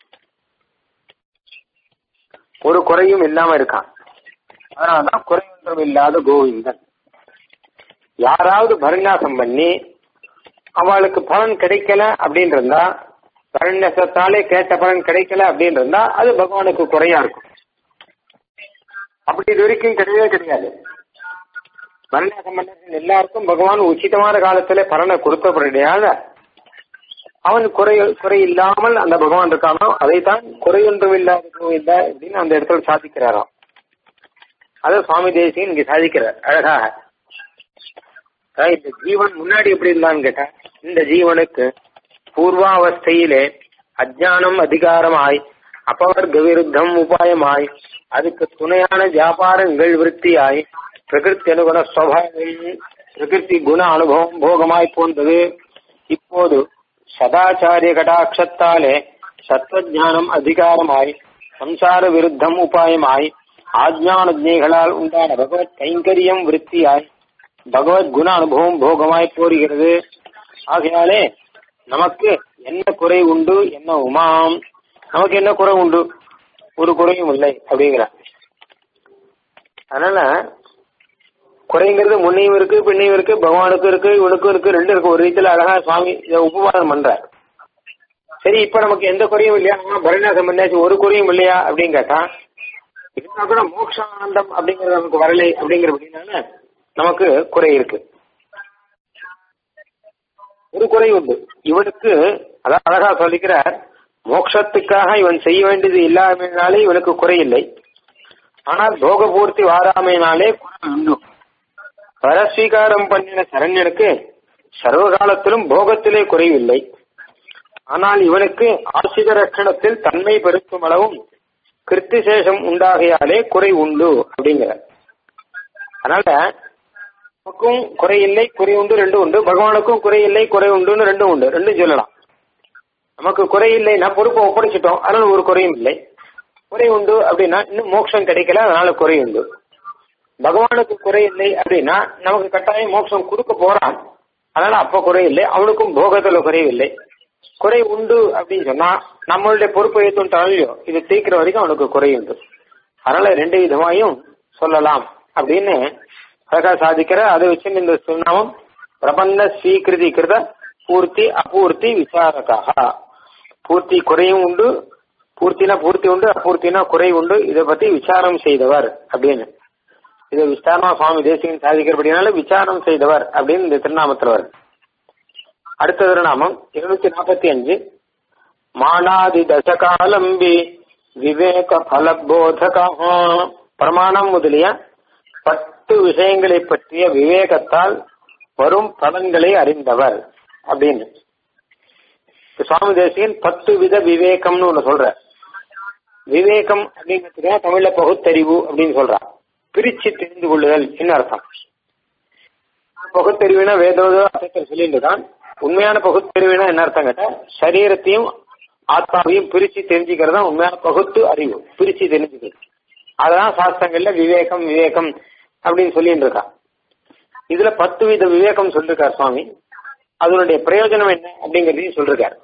ஒரு குறையும் இல்லாம இருக்கான் அதனாலதான் குறையொன்றும் இல்லாத கோவிந்தன் யாராவது பரநியாசம் பண்ணி அவளுக்கு பலன் கிடைக்கல அப்படின்னு இருந்தா பரநியாசத்தாலே கேட்ட பலன் கிடைக்கல அப்படின்னு இருந்தா அது பகவானுக்கு குறையா இருக்கும் அப்படி இது வரைக்கும் கிடையவே கிடையாது பரநியாசம் பண்ண எல்லாருக்கும் பகவான் உச்சிதமான காலத்துல பலனை கொடுத்தபடியால அவன் குறை குறை இல்லாமல் அந்த பகவான் இருக்கானோ அதைத்தான் குறையொன்றும் இல்லாத கோவிந்தா அப்படின்னு அந்த இடத்துல சாதிக்கிறாராம் அதை சுவாமி தேசியன் இங்க சாதிக்கிறார் அழகாக அதாவது இந்த ஜீவன் முன்னாடி எப்படி இருந்தான்னு கேட்டா இந்த ஜீவனுக்கு பூர்வாவஸ்தையிலே அஜானம் அதிகாரமாய் அபவர்க்க விருத்தம் உபாயமாய் அதுக்கு துணையான வியாபாரங்கள் விருத்தியாய் பிரகிருத்தி அனுகுண சுவாவம் பிரகிருதி குண அனுபவம் போகமாய் போன்றது இப்போது சதாச்சாரிய கடாட்சத்தாலே சத்வஜானம் அதிகாரமாய் சம்சார விருத்தம் உபாயமாய் ஆஜ்ஞானஜைகளால் உண்டான பகவத் கைங்கரியம் விருத்தியாய் பகவத் குண அனுபவம் போகமாய் போறுகிறது ஆகையாலே நமக்கு என்ன குறை உண்டு என்ன உமாம் நமக்கு என்ன குறை உண்டு ஒரு குறையும் இல்லை அப்படிங்கிற அதனால குறைங்கிறது முன்னையும் இருக்கு பின்னையும் இருக்கு பகவானுக்கும் இருக்கு இவனுக்கும் இருக்கு ரெண்டு இருக்கு ஒரு ரீதியில அழகா சுவாமி இதை உபவாதம் பண்றார் சரி இப்ப நமக்கு எந்த குறையும் இல்லையா ஆமா, பரிணாசம் பண்ணாச்சு ஒரு குறையும் இல்லையா அப்படின்னு கேட்டா இருந்தா கூட மோட்சானந்தம் அப்படிங்கறது நமக்கு வரலை அப்படிங்கிறபடினால நமக்கு குறை இருக்கு ஒரு குறை உண்டு இவனுக்கு அதான் அழகா சொல்லிக்கிறார் மோட்சத்துக்காக இவன் செய்ய வேண்டியது இல்லாமையினாலே இவனுக்கு குறை இல்லை ஆனால் போக பூர்த்தி வாராமையினாலே குறை உண்டு பரஸ்வீகாரம் பண்ணின சரண்யனுக்கு சர்வகாலத்திலும் போகத்திலே குறைவில்லை ஆனால் இவனுக்கு ஆசித ரட்சணத்தில் தன்மை பெருக்கும் அளவும் கிருத்திசேஷம் உண்டாகையாலே குறை உண்டு அப்படிங்கிறார் அதனால நமக்கும் குறை இல்லை குறை உண்டு ரெண்டு உண்டு பகவானுக்கும் குறை இல்லை குறை உண்டுன்னு ரெண்டும் உண்டு ரெண்டும் சொல்லலாம் நமக்கு குறை இல்லை நான் பொறுப்பை ஒப்படைச்சிட்டோம் அதனால ஒரு குறையும் இல்லை குறை உண்டு அப்படின்னா இன்னும் மோட்சம் கிடைக்கல அதனால குறை உண்டு பகவானுக்கு குறை இல்லை அப்படின்னா நமக்கு கட்டாயம் மோட்சம் கொடுக்க போறான் அதனால அப்ப குறை இல்லை அவனுக்கும் போகத்துல குறைவில்லை குறை உண்டு அப்படின்னு சொன்னா நம்மளுடைய பொறுப்பை ஏற்றுட்டாலும் இல்லையோ இது தீர்க்கிற வரைக்கும் அவனுக்கு குறை உண்டு அதனால ரெண்டு விதமாயும் சொல்லலாம் அப்படின்னு அழகா சாதிக்கிற அதை வச்சு இந்த சுண்ணாமம் பிரபந்த ஸ்வீகிருதி கிருத பூர்த்தி அபூர்த்தி விசாரக்காக பூர்த்தி குறையும் உண்டு பூர்த்தினா பூர்த்தி உண்டு அபூர்த்தினா குறை உண்டு இதை பத்தி விசாரம் செய்தவர் அப்படின்னு இதை விஸ்தாரமா சுவாமி தேசிகன் சாதிக்கிறபடினால விசாரம் செய்தவர் அப்படின்னு இந்த திருநாமத்தில் வருது அடுத்த திருநாமம் இருநூத்தி நாற்பத்தி அஞ்சு மானாதி தசகாலம்பி விவேக பலபோதகா பிரமாணம் முதலிய பத்து விஷயங்களை பற்றிய விவேகத்தால் வரும் பலன்களை அறிந்தவர் அப்படின்னு இப்ப சுவாமி தேசியன் பத்து வித விவேகம்னு ஒண்ணு சொல்ற விவேகம் அப்படிங்கிறதுக்கு தமிழ்ல பகுத்தறிவு அப்படின்னு சொல்றான் பிரிச்சு தெரிந்து கொள்ளுதல் என்ன அர்த்தம் பகுத்தறிவுனா வேதோதோ அசைத்தல் சொல்லிட்டு தான் உண்மையான பகுத்தறிவுனா என்ன அர்த்தம் கேட்டா சரீரத்தையும் ஆத்மாவையும் பிரிச்சு தெரிஞ்சுக்கிறது தான் உண்மையான பகுத்து அறிவு பிரிச்சு தெரிஞ்சுக்கிறது அதான் சாஸ்திரங்கள்ல விவேகம் விவேகம் அப்படின்னு சொல்லிட்டு இருக்கான் இதுல பத்து வித விவேகம் சொல்லிருக்கார் சுவாமி அதனுடைய பிரயோஜனம் என்ன அப்படிங்கறதையும் சொல்லிருக்கார்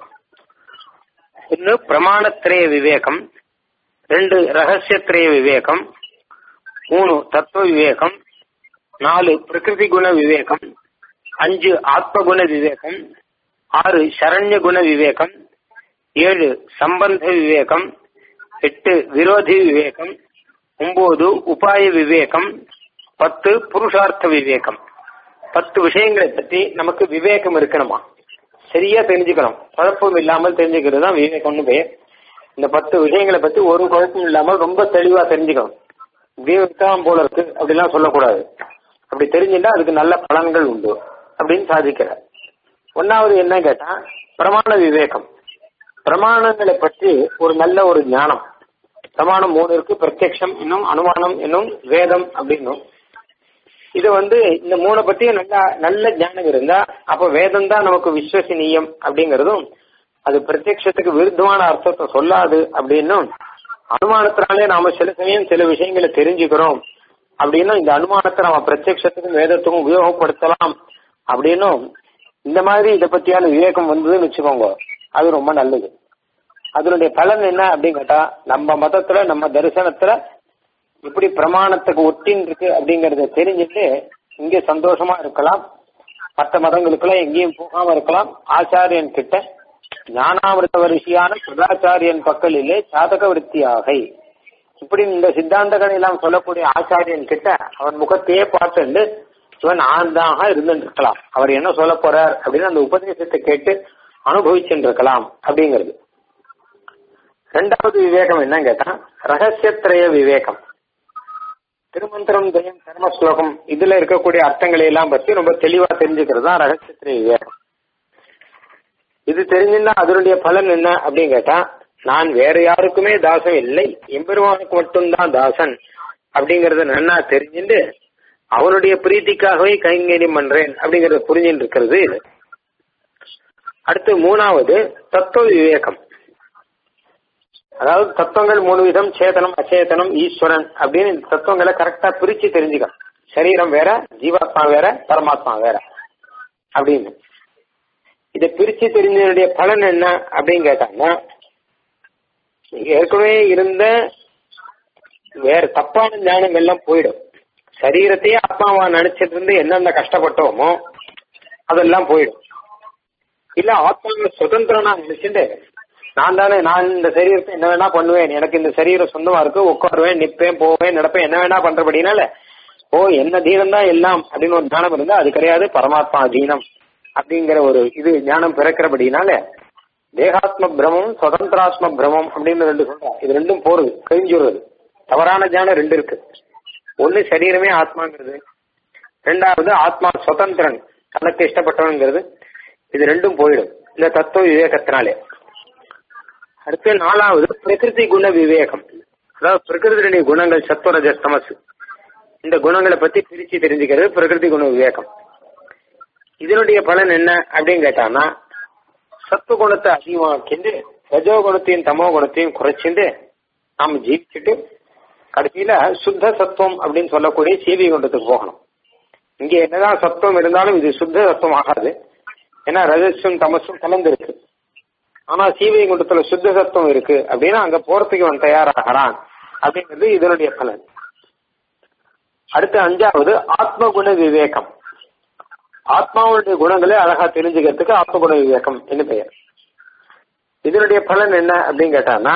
ஒன்னு பிரமாணத்திரய விவேகம் ரெண்டு ரகசியத்திரய விவேகம் மூணு தத்துவ விவேகம் நாலு பிரகிருதி குண விவேகம் அஞ்சு ஆத்மகுண விவேகம் ஆறு சரண்ய குண விவேகம் ஏழு சம்பந்த விவேகம் எட்டு விரோதி விவேகம் ஒன்பது உபாய விவேகம் பத்து புருஷார்த்த விவேகம் பத்து விஷயங்களை பற்றி நமக்கு விவேகம் இருக்கணுமா சரியா தெரிஞ்சுக்கணும் குழப்பம் இல்லாமல் தெரிஞ்சுக்கிறது தான் விவேகம்னு பெயர் இந்த பத்து விஷயங்களை பத்தி ஒரு குழப்பம் இல்லாமல் ரொம்ப தெளிவா தெரிஞ்சுக்கணும் இப்படியும் இருக்கலாம் போல இருக்கு அப்படிலாம் சொல்லக்கூடாது அப்படி தெரிஞ்சுட்டா அதுக்கு நல்ல பலன்கள் உண்டு அப்படின்னு சாதிக்கிறார் ஒன்னாவது என்ன கேட்டா பிரமாண விவேகம் பிரமாணங்களை பற்றி ஒரு நல்ல ஒரு ஞானம் பிரமாணம் மூணு இருக்கு பிரத்யக்ஷம் இன்னும் அனுமானம் இன்னும் வேதம் அப்படின்னும் இது வந்து இந்த மூணை பத்தி நல்ல நல்ல ஞானம் இருந்தா அப்ப வேதம் தான் நமக்கு விஸ்வசனீயம் அப்படிங்கறதும் அது பிரத்யக்ஷத்துக்கு விருத்தமான அர்த்தத்தை சொல்லாது அப்படின்னும் அனுமானத்தினாலே நாம சில சமயம் சில விஷயங்களை தெரிஞ்சுக்கிறோம் அப்படின்னும் இந்த அனுமானத்தை நம்ம பிரத்யக்ஷத்துக்கும் வேதத்துக்கும் உபயோகப்படுத்தலாம் அப்படின்னும் இந்த மாதிரி இதை பத்தியான விவேகம் வந்ததுன்னு வச்சுக்கோங்க அது ரொம்ப நல்லது அதனுடைய பலன் என்ன அப்படின்னு கேட்டா நம்ம மதத்துல நம்ம தரிசனத்துல இப்படி பிரமாணத்துக்கு ஒட்டின் இருக்கு அப்படிங்கறத தெரிஞ்சுட்டு இங்க சந்தோஷமா இருக்கலாம் மற்ற மதங்களுக்கெல்லாம் எங்கேயும் போகாம இருக்கலாம் ஆச்சாரியன் கிட்ட ஞானாமிருத வரிசையான சதாச்சாரியன் பக்கலிலே சாதக விருத்தியாக இப்படி இந்த சித்தாந்தங்களை எல்லாம் சொல்லக்கூடிய ஆச்சாரியன் கிட்ட அவன் முகத்தையே பார்த்துண்டு இவன் ஆண்டாக இருந்துட்டு இருக்கலாம் அவர் என்ன சொல்ல போறார் அப்படின்னு அந்த உபதேசத்தை கேட்டு அனுபவிச்சுட்டு இருக்கலாம் அப்படிங்கிறது ரெண்டாவது விவேகம் என்ன கேட்டா ரகசியத்திரய விவேகம் திருமந்திரம் ஜெயம் கர்ம ஸ்லோகம் இதுல இருக்கக்கூடிய அர்த்தங்களை எல்லாம் பத்தி ரொம்ப தெளிவா தெரிஞ்சுக்கிறது தான் ரகசியத்திரய விவேகம் இது தெரிஞ்சிருந்தா அதனுடைய பலன் என்ன அப்படின்னு கேட்டா நான் வேற யாருக்குமே தாசன் இல்லை எம்பெருமானுக்கு மட்டும்தான் தாசன் அப்படிங்கறத நன்னா தெரிஞ்சுட்டு அவனுடைய பிரீத்திக்காகவே கைங்கரியம் பண்றேன் அப்படிங்கறத புரிஞ்சுட்டு இருக்கிறது இது அடுத்து மூணாவது தத்துவ விவேகம் அதாவது தத்துவங்கள் மூணு விதம் சேதனம் அச்சேதனம் ஈஸ்வரன் அப்படின்னு இந்த தத்துவங்களை கரெக்டா பிரிச்சு தெரிஞ்சுக்க சரீரம் வேற ஜீவாத்மா வேற பரமாத்மா வேற அப்படின்னு இதை பிரிச்சு தெரிஞ்சதுடைய பலன் என்ன அப்படின்னு கேட்டாங்கன்னா ஏற்கனவே இருந்த வேற தப்பான ஞானம் எல்லாம் போயிடும் சரீரத்தையே ஆத்மாவா நினைச்சிட்டு இருந்து என்னென்ன கஷ்டப்பட்டோமோ அதெல்லாம் போயிடும் இல்ல ஆத்மாவை சுதந்திரனா நினைச்சுட்டு நான் தானே நான் இந்த சரீரத்தை என்ன வேணா பண்ணுவேன் எனக்கு இந்த சரீரம் சொந்தமா இருக்கு உட்காருவேன் நிப்பேன் போவேன் நடப்பேன் என்ன வேணா பண்றபடினால ஓ என்ன தீனம் தான் எல்லாம் அப்படின்னு ஒரு ஞானம் இருந்தா அது கிடையாது பரமாத்மா தீனம் அப்படிங்கிற ஒரு இது ஞானம் பிறக்கிறபடினால தேகாத்ம பிரமம் சுதந்திராத்ம பிரமம் அப்படின்னு ரெண்டு சொல்றா இது ரெண்டும் போறது கழிஞ்சுடுறது தவறான ஞானம் ரெண்டு இருக்கு ஒன்னு சரீரமே ஆத்மாங்கிறது ரெண்டாவது ஆத்மா சுதந்திரன் தனக்கு இஷ்டப்பட்டவங்கிறது இது ரெண்டும் போயிடும் இந்த தத்துவ விவேகத்தினாலே அடுத்து நாலாவது பிரகிருதி குண விவேகம் அதாவது பிரகிருதியுடைய குணங்கள் சத்துவரஜ தமசு இந்த குணங்களை பத்தி பிரிச்சு தெரிஞ்சுக்கிறது பிரகிருதி குண விவேகம் இதனுடைய பலன் என்ன அப்படின்னு கேட்டான்னா சத்துவ குணத்தை அதிகமாக்கிண்டு ரஜோ குணத்தையும் தமோ குணத்தையும் குறைச்சிண்டு நாம ஜீவிச்சுட்டு கடைசியில சுத்த சத்துவம் அப்படின்னு சொல்லக்கூடிய சீவி குண்டத்துக்கு போகணும் இங்க என்னதான் சத்துவம் இருந்தாலும் இது சுத்த சத்துவம் ஆகாது ஏன்னா ரஜஸும் தமசும் கலந்து இருக்கு ஆனா சீவை குண்டத்துல சுத்த சத்துவம் இருக்கு அப்படின்னா அங்க போறதுக்கு அவன் தயாராகிறான் அப்படிங்கிறது இதனுடைய பலன் அடுத்து அஞ்சாவது ஆத்ம குண விவேகம் ஆத்மாவுடைய குணங்களை அழகா தெரிஞ்சுக்கிறதுக்கு ஆத்ம குண விவேகம் என்ன பெயர் இதனுடைய பலன் என்ன அப்படின்னு கேட்டான்னா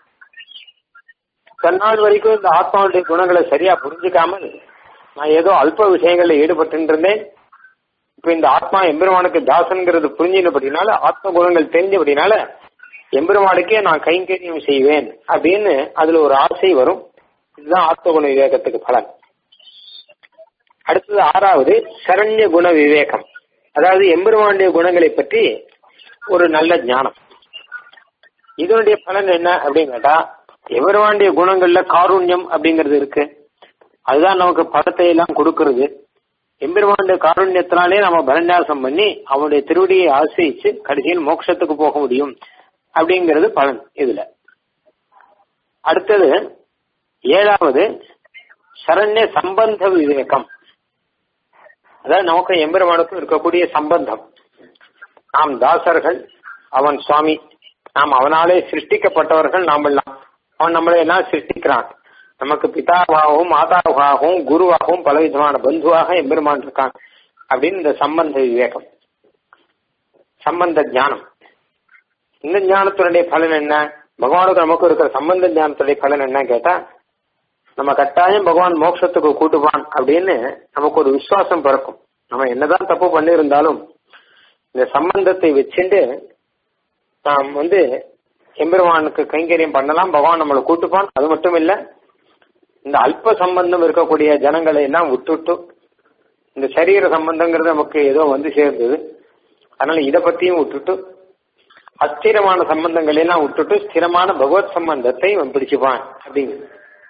தன்னாள் வரைக்கும் இந்த ஆத்மாவுடைய குணங்களை சரியா புரிஞ்சுக்காமல் நான் ஏதோ அல்ப விஷயங்கள்ல ஈடுபட்டு இருந்தேன் இப்ப இந்த ஆத்மா எம்பெருமானுக்கு தாசன்கிறது புரிஞ்சினபடினால ஆத்ம குணங்கள் தெரிஞ்சபடினால எம்பெருமானுக்கே நான் கைங்கரியம் செய்வேன் அப்படின்னு அதுல ஒரு ஆசை வரும் இதுதான் ஆத்ம குண விவேகத்துக்கு பலன் அடுத்தது ஆறாவது சரண்ய குண விவேகம் அதாவது எம்பெருமானுடைய குணங்களை பற்றி ஒரு நல்ல ஞானம் இதனுடைய பலன் என்ன அப்படின்னு கேட்டா எம்பெருமானுடைய குணங்கள்ல காருண்யம் அப்படிங்கிறது இருக்கு அதுதான் நமக்கு படத்தை எல்லாம் கொடுக்கறது எம்பெருமானுடைய காருண்யத்தினாலே நம்ம பரநியாசம் பண்ணி அவனுடைய திருவடியை ஆசிரிச்சு கடைசியில் மோட்சத்துக்கு போக முடியும் அப்படிங்கிறது பலன் இதுல அடுத்தது ஏழாவது சரண்ய சம்பந்த விவேகம் அதாவது நமக்கு எம்பெருமானுக்கும் இருக்கக்கூடிய சம்பந்தம் நாம் தாசர்கள் அவன் சுவாமி நாம் அவனாலே சிருஷ்டிக்கப்பட்டவர்கள் நாம் எல்லாம் அவன் நம்மளை எல்லாம் சிருஷ்டிக்கிறான் நமக்கு பிதாவாகவும் மாதாவாகவும் குருவாகவும் பலவிதமான பந்துவாக எம்பெருமான் இருக்கான் அப்படின்னு இந்த சம்பந்த விவேகம் சம்பந்த ஞானம் இந்த ஞானத்தினுடைய பலன் என்ன பகவானுக்கு நமக்கு இருக்கிற சம்பந்த ஞானத்துடைய பலன் என்ன கேட்டா நம்ம கட்டாயம் பகவான் மோட்சத்துக்கு கூட்டுவான் அப்படின்னு நமக்கு ஒரு விசுவாசம் பிறக்கும் நம்ம என்னதான் தப்பு பண்ணியிருந்தாலும் இந்த சம்பந்தத்தை வச்சுட்டு நாம் வந்து எம்பெருமானுக்கு கைங்கரியம் பண்ணலாம் பகவான் நம்மளை கூட்டுப்பான் அது மட்டும் இல்ல இந்த அல்ப சம்பந்தம் இருக்கக்கூடிய ஜனங்களை எல்லாம் விட்டுட்டு இந்த சரீர சம்பந்தங்கிறது நமக்கு ஏதோ வந்து சேர்ந்தது அதனால இதை பத்தியும் விட்டுட்டு அஸ்திரமான சம்பந்தங்களை எல்லாம் விட்டுட்டு ஸ்திரமான பகவத் சம்பந்தத்தை இவன் பிடிச்சுப்பான் அப்படிங்கிறது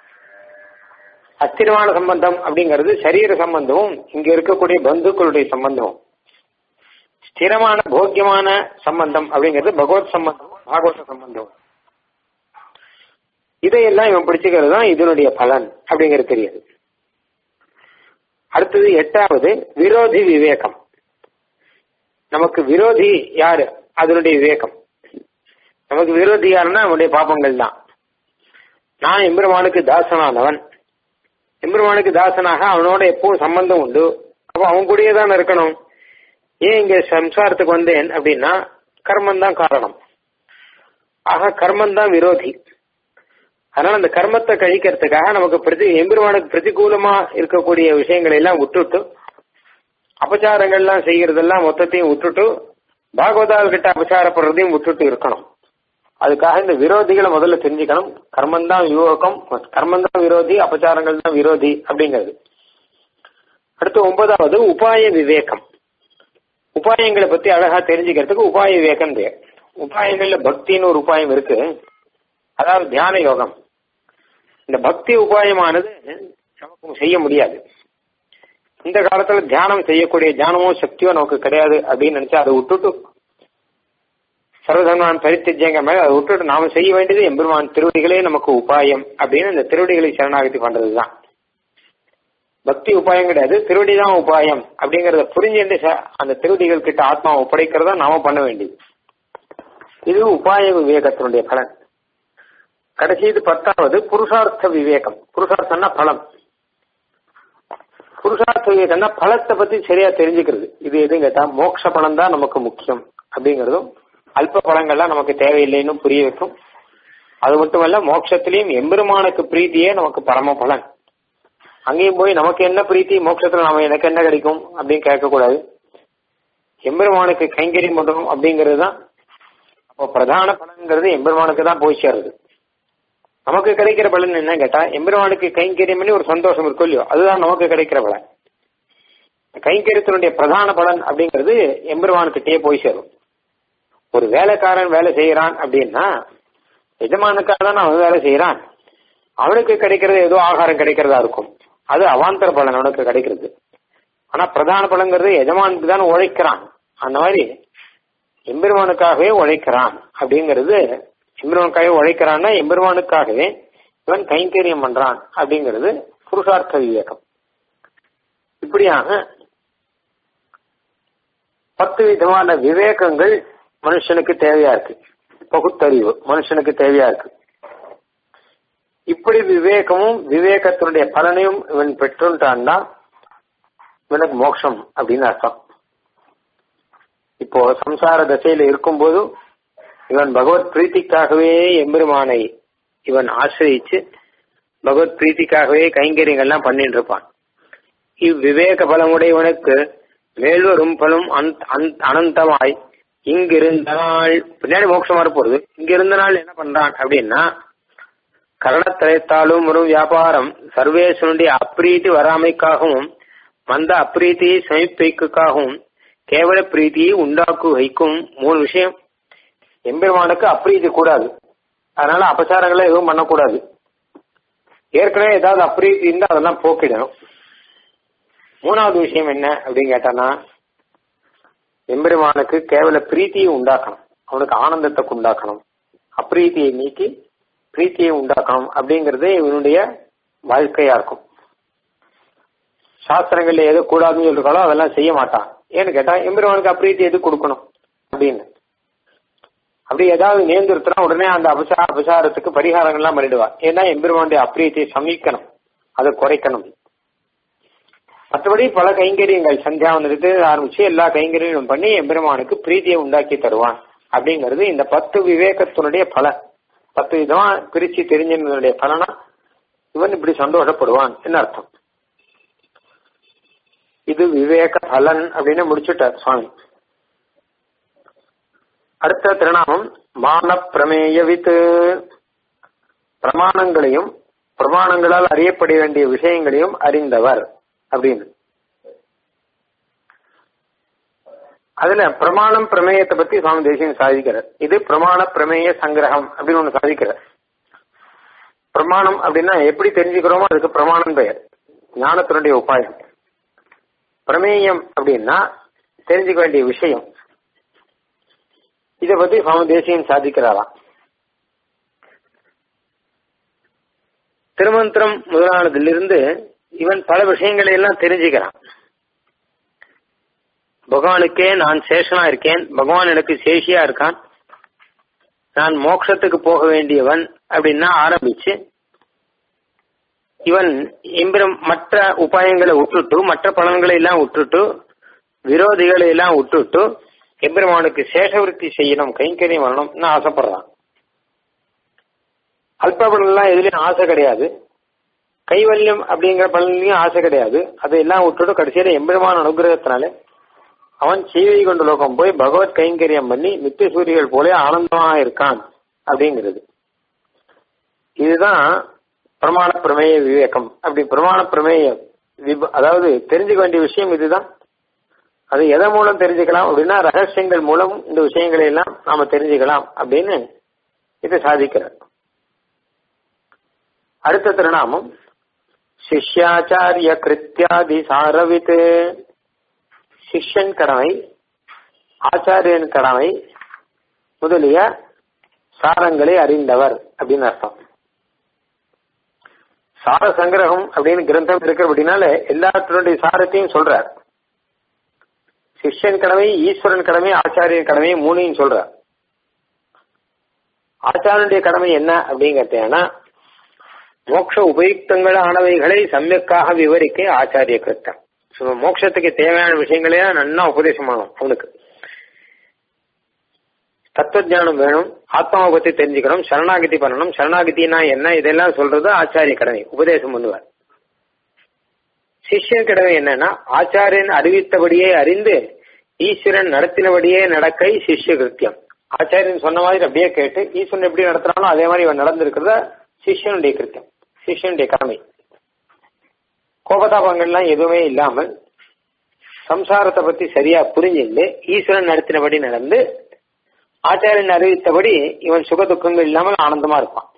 அஸ்திரமான சம்பந்தம் அப்படிங்கிறது சரீர சம்பந்தமும் இங்க இருக்கக்கூடிய பந்துக்களுடைய சம்பந்தமும் ஸ்திரமான போக்கியமான சம்பந்தம் அப்படிங்கிறது பகவத் சம்பந்தம் பாகவத சம்பந்தம் இதையெல்லாம் இவன் பிடிச்சுக்கிறது தான் இதனுடைய பலன் அப்படிங்கிறது தெரியுது அடுத்தது எட்டாவது விரோதி விவேகம் நமக்கு விரோதி யாரு அதனுடைய விவேகம் நமக்கு விரோதி யாருன்னா அவனுடைய பாப்பங்கள் தான் நான் எம்பெருமானுக்கு தாசனானவன் எம்பெருமானுக்கு தாசனாக அவனோட எப்பவும் சம்பந்தம் உண்டு அப்ப அவன் கூடயே தான் இருக்கணும் ஏன் இங்க சம்சாரத்துக்கு வந்தேன் அப்படின்னா கர்மம் தான் காரணம் ஆக கர்மம் தான் விரோதி அதனால அந்த கர்மத்தை கழிக்கிறதுக்காக நமக்கு பிரதி எம்பெருமானுக்கு பிரதிகூலமா இருக்கக்கூடிய விஷயங்களை எல்லாம் விட்டுட்டு அபச்சாரங்கள்லாம் செய்யறதெல்லாம் மொத்தத்தையும் விட்டுட்டு பாகவதால் கிட்ட அபச்சாரப்படுறதையும் விட்டுட்டு இருக்கணும் அதுக்காக இந்த விரோதிகளை முதல்ல தெரிஞ்சுக்கணும் கர்மம் தான் யுவகம் கர்மம் தான் விரோதி அபச்சாரங்கள் தான் விரோதி அப்படிங்கிறது அடுத்து ஒன்பதாவது உபாய விவேகம் உபாயங்களை பத்தி அழகா தெரிஞ்சுக்கிறதுக்கு உபாய விவேகம் பேர் உபாயங்கள்ல பக்தின்னு ஒரு உபாயம் இருக்கு அதாவது தியான யோகம் இந்த பக்தி உபாயமானது நமக்கு செய்ய முடியாது இந்த காலத்துல தியானம் செய்யக்கூடிய தியானமோ சக்தியோ நமக்கு கிடையாது அப்படின்னு நினைச்சா அதை விட்டுட்டு சர்வதர்மான் பரித்தியங்க மேல அதை விட்டுட்டு நாம செய்ய வேண்டியது எம்பெருமான் திருவடிகளே நமக்கு உபாயம் அப்படின்னு இந்த திருவடிகளை சரணாகதி பண்றதுதான் பக்தி உபாயம் கிடையாது திருவடி தான் உபாயம் அப்படிங்கறத புரிஞ்சுட்டு அந்த திருவடிகள் கிட்ட ஆத்மா ஒப்படைக்கிறதா நாம பண்ண வேண்டியது இது உபாய விவேகத்தினுடைய பலன் கடைசிது பத்தாவது புருஷார்த்த விவேகம் புருஷார்த்தம்னா பலம் புருஷார்த்த விவேகம்னா பலத்தை பத்தி சரியா தெரிஞ்சுக்கிறது இது எதுவும் கேட்டா மோட்ச பலம் தான் நமக்கு முக்கியம் அப்படிங்கறதும் அல்ப பலங்கள்லாம் நமக்கு தேவையில்லைன்னு புரிய வைக்கும் அது மட்டுமல்ல மோட்சத்திலையும் எம்பெருமானுக்கு பிரீத்தியே நமக்கு பரம பலன் அங்கேயும் போய் நமக்கு என்ன பிரீத்தி மோட்சத்துல நாம எனக்கு என்ன கிடைக்கும் அப்படின்னு கேட்கக்கூடாது எம்பெருமானுக்கு கைங்கரியம் பண்றோம் அப்படிங்கிறது தான் அப்போ பிரதான பலன்கிறது எம்பெருமானுக்கு தான் போய் சேருது நமக்கு கிடைக்கிற பலன் என்ன கேட்டா எம்பெருமானுக்கு கைங்கரியம் பண்ணி ஒரு சந்தோஷம் இருக்கும் இல்லையோ அதுதான் நமக்கு கிடைக்கிற பலன் கைங்கரியத்தினுடைய பிரதான பலன் அப்படிங்கிறது எம்பெருமானுக்கிட்டே போய் சேரும் ஒரு வேலைக்காரன் வேலை செய்யறான் அப்படின்னா எஜமானுக்காக தான் அவன் வேலை செய்யறான் அவனுக்கு கிடைக்கிறது ஏதோ ஆகாரம் கிடைக்கிறதா இருக்கும் அது அவாந்தர பலன் அவனுக்கு கிடைக்கிறது ஆனா பிரதான பலங்கிறது எஜமானுக்கு தான் உழைக்கிறான் அந்த மாதிரி எம்பெருமானுக்காகவே உழைக்கிறான் அப்படிங்கிறது எம்பெருமானுக்காகவே உழைக்கிறான்னா எம்பெருமானுக்காகவே இவன் கைங்கரியம் பண்றான் அப்படிங்கிறது புருஷார்த்த விவேகம் இப்படியாக பத்து விதமான விவேகங்கள் மனுஷனுக்கு தேவையா இருக்கு பகுத்தறிவு மனுஷனுக்கு தேவையா இருக்கு இப்படி விவேகமும் விவேகத்தினுடைய பலனையும் இவன் பெற்றுட்டான்னா இவனுக்கு மோட்சம் அப்படின்னு அர்த்தம் இப்போ சம்சார தசையில இருக்கும்போது இவன் பகவத் பிரீத்திக்காகவே எம்பெருமானை இவன் ஆசிரியிச்சு பகவத் பிரீத்திக்காகவே கைங்கரியங்கள்லாம் பண்ணிட்டு இருப்பான் இவ்விவேக பலமுடையவனுக்கு மேல்வரும் பலம் அனந்தமாய் இங்கிருந்த நாள் பின்னாடி மோட்சம் வரப்போறது இங்க இருந்த நாள் என்ன பண்றான் அப்படின்னா கரணத்திரைத்தாலும் வரும் வியாபாரம் சர்வேசனுடைய அப்பிரீத்தி வராமைக்காகவும் மந்த அப்பிரீத்தியை சமிப்பைக்காகவும் கேவல பிரீத்தியை உண்டாக்கு வைக்கும் மூணு விஷயம் எம்பெருமானுக்கு அப்பிரீதி கூடாது அதனால அபச்சாரங்களை எதுவும் பண்ணக்கூடாது ஏற்கனவே ஏதாவது அப்பிரீதி இருந்தா அதெல்லாம் போக்கிடணும் மூணாவது விஷயம் என்ன அப்படின்னு கேட்டானா எம்பெருமானுக்கு கேவல பிரீத்தியை உண்டாக்கணும் அவனுக்கு ஆனந்தத்தை உண்டாக்கணும் அப்பிரீத்தியை நீக்கி பிரீத்தியை உண்டாக்கணும் அப்படிங்கறதே இவனுடைய வாழ்க்கையா இருக்கும் சாஸ்திரங்கள்ல எது கூடாதுன்னு சொல்லிருக்காளோ அதெல்லாம் செய்ய மாட்டான் ஏன்னு கேட்டா எம்பெருமானுக்கு அப்பிரீத்தி எது கொடுக்கணும் அப்படின்னு அப்படி ஏதாவது நேர்ந்துருத்தா உடனே அந்த அபசார அபசாரத்துக்கு பரிகாரங்கள்லாம் பண்ணிடுவா ஏன்னா எம்பெருமானுடைய அப்பிரீத்தியை சமிக்கணும் அதை குறைக்கணும் மற்றபடி பல கைங்கரியங்கள் சந்தியாவனத்துக்கு ஆரம்பிச்சு எல்லா கைங்கரியங்களும் பண்ணி எம்பெருமானுக்கு பிரீதியை உண்டாக்கி தருவான் அப்படிங்கிறது இந்த பத்து விவேகத்தினுடைய பலன் பத்து விதமா பிரிச்சு தெரிஞ்சதனுடைய பலனா இவன் இப்படி சந்தோஷப்படுவான் என்ன அர்த்தம் இது விவேக பலன் அப்படின்னு முடிச்சுட்டார் சுவாமி அடுத்த திருநாமம் மான பிரமேயவித்து பிரமாணங்களையும் பிரமாணங்களால் அறியப்பட வேண்டிய விஷயங்களையும் அறிந்தவர் அப்படின்னு அதுல பிரமாணம் பிரமேயத்தை பத்தி சுவாமி தேசியம் சாதிக்கிறார் இது பிரமாண பிரமேய சங்கிரகம் அப்படின்னு ஒண்ணு சாதிக்கிறார் பிரமாணம் அப்படின்னா எப்படி தெரிஞ்சுக்கிறோமோ அதுக்கு பிரமாணம் பெயர் ஞானத்தினுடைய உபாயம் பிரமேயம் அப்படின்னா தெரிஞ்சுக்க வேண்டிய விஷயம் இதை பத்தி சுவாமி தேசியம் சாதிக்கிறாராம் திருமந்திரம் முதலானதிலிருந்து இவன் பல விஷயங்களை எல்லாம் தெரிஞ்சுக்கிறான் பகவானுக்கே நான் சேஷனா இருக்கேன் பகவான் எனக்கு சேஷியா இருக்கான் நான் மோட்சத்துக்கு போக வேண்டியவன் அப்படின்னா ஆரம்பிச்சு இவன் எம்பிரம் மற்ற உபாயங்களை விட்டுட்டு மற்ற பலன்களை எல்லாம் விட்டுட்டு விரோதிகளை எல்லாம் விட்டுட்டு எம்பெருமானுக்கு சேஷவிருத்தி செய்யணும் கைங்கரியம் வரணும்னு ஆசைப்படுறான் அல்ப பலன்லாம் எதுலயும் ஆசை கிடையாது கைவல்யம் அப்படிங்கிற பலன்லயும் ஆசை கிடையாது அதையெல்லாம் விட்டுட்டு கடைசியில எம்பெருமான அனுகிரகத்தினால அவன் சீவை கொண்டு லோகம் போய் பகவத் கைங்கரியம் பண்ணி நித்திய சூரியர்கள் போல ஆனந்தமா இருக்கான் அப்படிங்கிறது இதுதான் பிரமாண பிரமேய விவேகம் அப்படி பிரமாண பிரமேய அதாவது தெரிஞ்சுக்க வேண்டிய விஷயம் இதுதான் அது எதன் மூலம் தெரிஞ்சுக்கலாம் அப்படின்னா ரகசியங்கள் மூலம் இந்த விஷயங்களை எல்லாம் நாம தெரிஞ்சுக்கலாம் அப்படின்னு இது சாதிக்கிறார் அடுத்த திருநாமம் சிஷ்யாச்சாரிய கிருத்தியாதி சாரவித் சிஷ்யன் கடமை ஆச்சாரியன் கடமை முதலிய சாரங்களை அறிந்தவர் அப்படின்னு அர்த்தம் சார சங்கிரகம் அப்படின்னு கிரந்தம் இருக்கிறபடினால எல்லாத்தினுடைய சாரத்தையும் சொல்றார் சிஷ்யன் கடமை ஈஸ்வரன் கடமை ஆச்சாரியன் கடமை மூணையும் சொல்றார் ஆச்சாரனுடைய கடமை என்ன அப்படிங்கிறதுனா மோட்ச உபயுக்தங்கள் ஆனவைகளை சமயக்காக விவரிக்க ஆச்சாரிய கிருத்தம் மோட்சத்துக்கு தேவையான விஷயங்களே நன்னா உபதேசம் பண்ணணும் அவனுக்கு தத்துவஜானம் வேணும் ஆத்மாவை பத்தி தெரிஞ்சுக்கணும் சரணாகதி பண்ணணும் சரணாகதினா என்ன இதெல்லாம் சொல்றது ஆச்சாரிய கடமை உபதேசம் பண்ணுவார் சிஷ்யன் கடமை என்னன்னா ஆச்சாரியன் அறிவித்தபடியே அறிந்து ஈஸ்வரன் நடத்தினபடியே நடக்கை சிஷ்ய கிருத்தியம் ஆச்சாரியன் சொன்ன மாதிரி அப்படியே கேட்டு ஈஸ்வரன் எப்படி நடத்துறானோ அதே மாதிரி இவன் நடந்திருக்கிறத சிஷ்யனுடைய கிருத்தியம் சிஷ்யனுடைய கடமை கோபதாபங்கள்லாம் எதுவுமே இல்லாமல் சம்சாரத்தை பத்தி சரியா புரிஞ்சுண்டு ஈஸ்வரன் நடத்தினபடி நடந்து ஆச்சாரியன் அறிவித்தபடி இவன் சுக துக்கங்கள் இல்லாமல் ஆனந்தமா இருப்பான்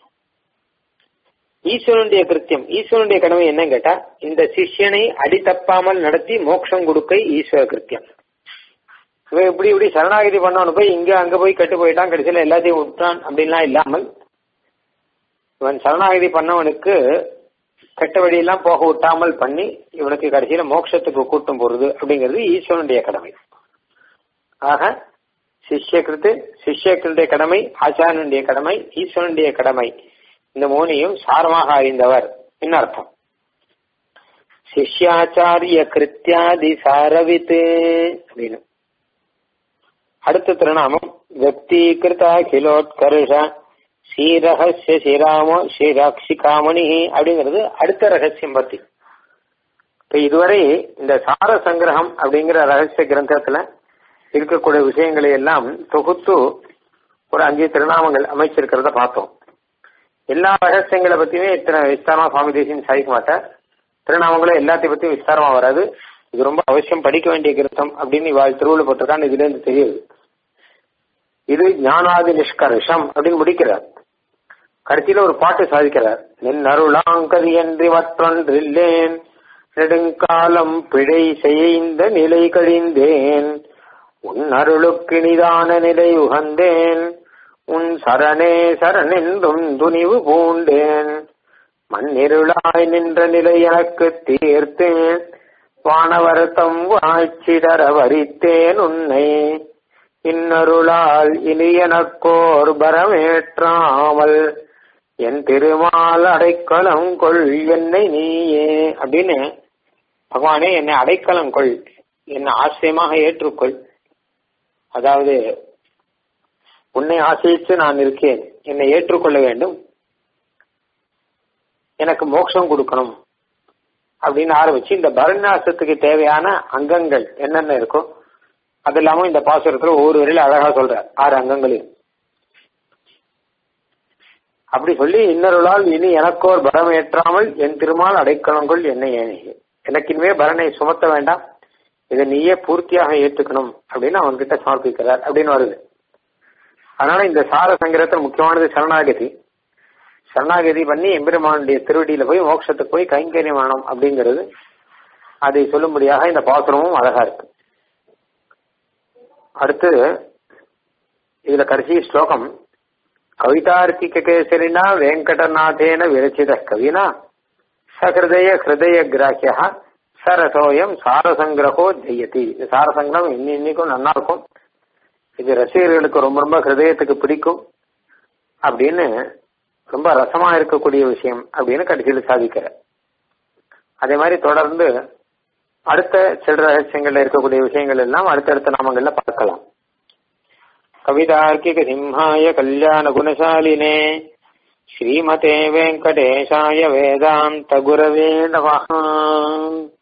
ஈஸ்வரனுடைய கிருத்தியம் ஈஸ்வரனுடைய கடமை என்னன்னு கேட்டா இந்த சிஷ்யனை அடி தப்பாமல் நடத்தி மோட்சம் கொடுக்க ஈஸ்வர கிருத்தியம் இவன் இப்படி இப்படி சரணாகிதி பண்ணவனு போய் இங்க அங்க போய் கட்டு போயிட்டான் கடைசியில எல்லாத்தையும் விட்டான் அப்படின்லாம் இல்லாமல் இவன் சரணாகிதி பண்ணவனுக்கு கெட்ட வழியெல்லாம் போக விட்டாமல் பண்ணி இவனுக்கு கடைசியில மோட்சத்துக்கு கூட்டம் போறது அப்படிங்கிறது ஈஸ்வரனுடைய கடமை ஆக சிஷ்யகிருத்து சிஷ்யக்கிருடைய கடமை ஆச்சாரனுடைய கடமை ஈஸ்வரனுடைய கடமை இந்த மூணையும் சாரமாக அறிந்தவர் என்ன அர்த்தம் சிஷ்யாச்சாரிய கிருத்தியாதி சாரவித்து அப்படின்னு அடுத்த திருநாமம் வியக்தீகிருத கிலோத்கர்ஷ ஸ்ரீரகசிய ஸ்ரீராமோ ஸ்ரீராட்சிகாமணி அப்படிங்கிறது அடுத்த ரகசியம் பத்தி இப்ப இதுவரை இந்த சார சங்கிரகம் அப்படிங்கிற ரகசிய கிரந்தத்துல இருக்கக்கூடிய விஷயங்களை எல்லாம் தொகுத்து ஒரு அஞ்சு திருநாமங்கள் அமைச்சிருக்கிறத பார்த்தோம் எல்லா ரகசியங்களை பத்தியுமே இத்தனை விஸ்தாரமா சுவாமி தேசியம் சாதிக்க மாட்டார் திருநாமங்களும் எல்லாத்தையும் பத்தியும் விஸ்தாரமா வராது இது ரொம்ப அவசியம் படிக்க வேண்டிய கிரந்தம் அப்படின்னு இவாள் திருவிழா போட்டிருக்கான்னு இதுல இருந்து தெரியுது இது ஞானாதி நிஷ்கர்ஷம் அப்படின்னு முடிக்கிறார் கடைசியில ஒரு பாட்டு சாதிக்கிறார் நின் அருளாங்கது என்று மற்றொன்றில்லேன் நெடுங்காலம் பிழை செய்த நிலை கழிந்தேன் உன் அருளுக்கினிதான நிலை உகந்தேன் உன் சரணே சரணென்றும் துணிவு பூண்டேன் மண்ணிருளாய் நின்ற நிலை எனக்கு தீர்த்தேன் வானவர்த்தம் வாழ்ச்சிதர வரித்தேன் உன்னை இன்னருளால் இனி எனக்கோர் பரமேற்றாமல் என் திருமால் அடைக்கலம் கொள் என்னை நீயே அப்படின்னு பகவானே என்னை அடைக்கலம் கொள் என்னை ஆசிரியமாக ஏற்றுக்கொள் அதாவது உன்னை ஆசிரித்து நான் இருக்கேன் என்னை ஏற்றுக்கொள்ள வேண்டும் எனக்கு மோட்சம் கொடுக்கணும் அப்படின்னு ஆரம்பிச்சு இந்த பரநியாசத்துக்கு தேவையான அங்கங்கள் என்னென்ன இருக்கோ அது இல்லாம இந்த பாசுரத்துல ஒவ்வொரு வரையில அழகா சொல்ற ஆறு அங்கங்களையும் அப்படி சொல்லி இன்னொருளால் இனி எனக்கோர் பரம் ஏற்றாமல் என் திருமால் அடைக்கலங்கள் என்னை ஏனையே எனக்கு இனிமே பரனை சுமத்த வேண்டாம் இதை நீயே பூர்த்தியாக ஏற்றுக்கணும் அப்படின்னு அவன்கிட்ட சமர்ப்பிக்கிறார் அப்படின்னு வருது அதனால இந்த சார சங்கரத்தில் முக்கியமானது சரணாகதி சரணாகதி பண்ணி எம்பெருமானுடைய திருவடியில போய் மோட்சத்துக்கு போய் கைங்கரியம் வேணும் அப்படிங்கிறது அதை சொல்லும்படியாக இந்த பாசுரமும் அழகா இருக்கு அடுத்து இதுல கடைசி ஸ்லோகம் கவிதார்க்கிக கேசரினா வெங்கடநாதேன விரச்சித கவினா சகிருதய ஹிருதய கிராக்கியா சரசோயம் சாரசங்கிரகோ ஜெயதி இந்த சாரசங்கிரம் இன்னி இன்னைக்கும் நல்லா இருக்கும் இது ரசிகர்களுக்கு ரொம்ப ரொம்ப ஹிருதயத்துக்கு பிடிக்கும் அப்படின்னு ரொம்ப ரசமா இருக்கக்கூடிய விஷயம் அப்படின்னு கடைசியில் சாதிக்கிற அதே மாதிரி தொடர்ந்து அடுத்த சில ரகசியங்கள்ல இருக்கக்கூடிய விஷயங்கள் எல்லாம் அடுத்தடுத்த நாமங்கள்ல பார்க்கலாம் கவிதார்க்கிக சிம்ஹாய கல்யாண குணசாலினே ஸ்ரீமதே வெங்கடேஷாய வேதாந்த குரவே நமஹா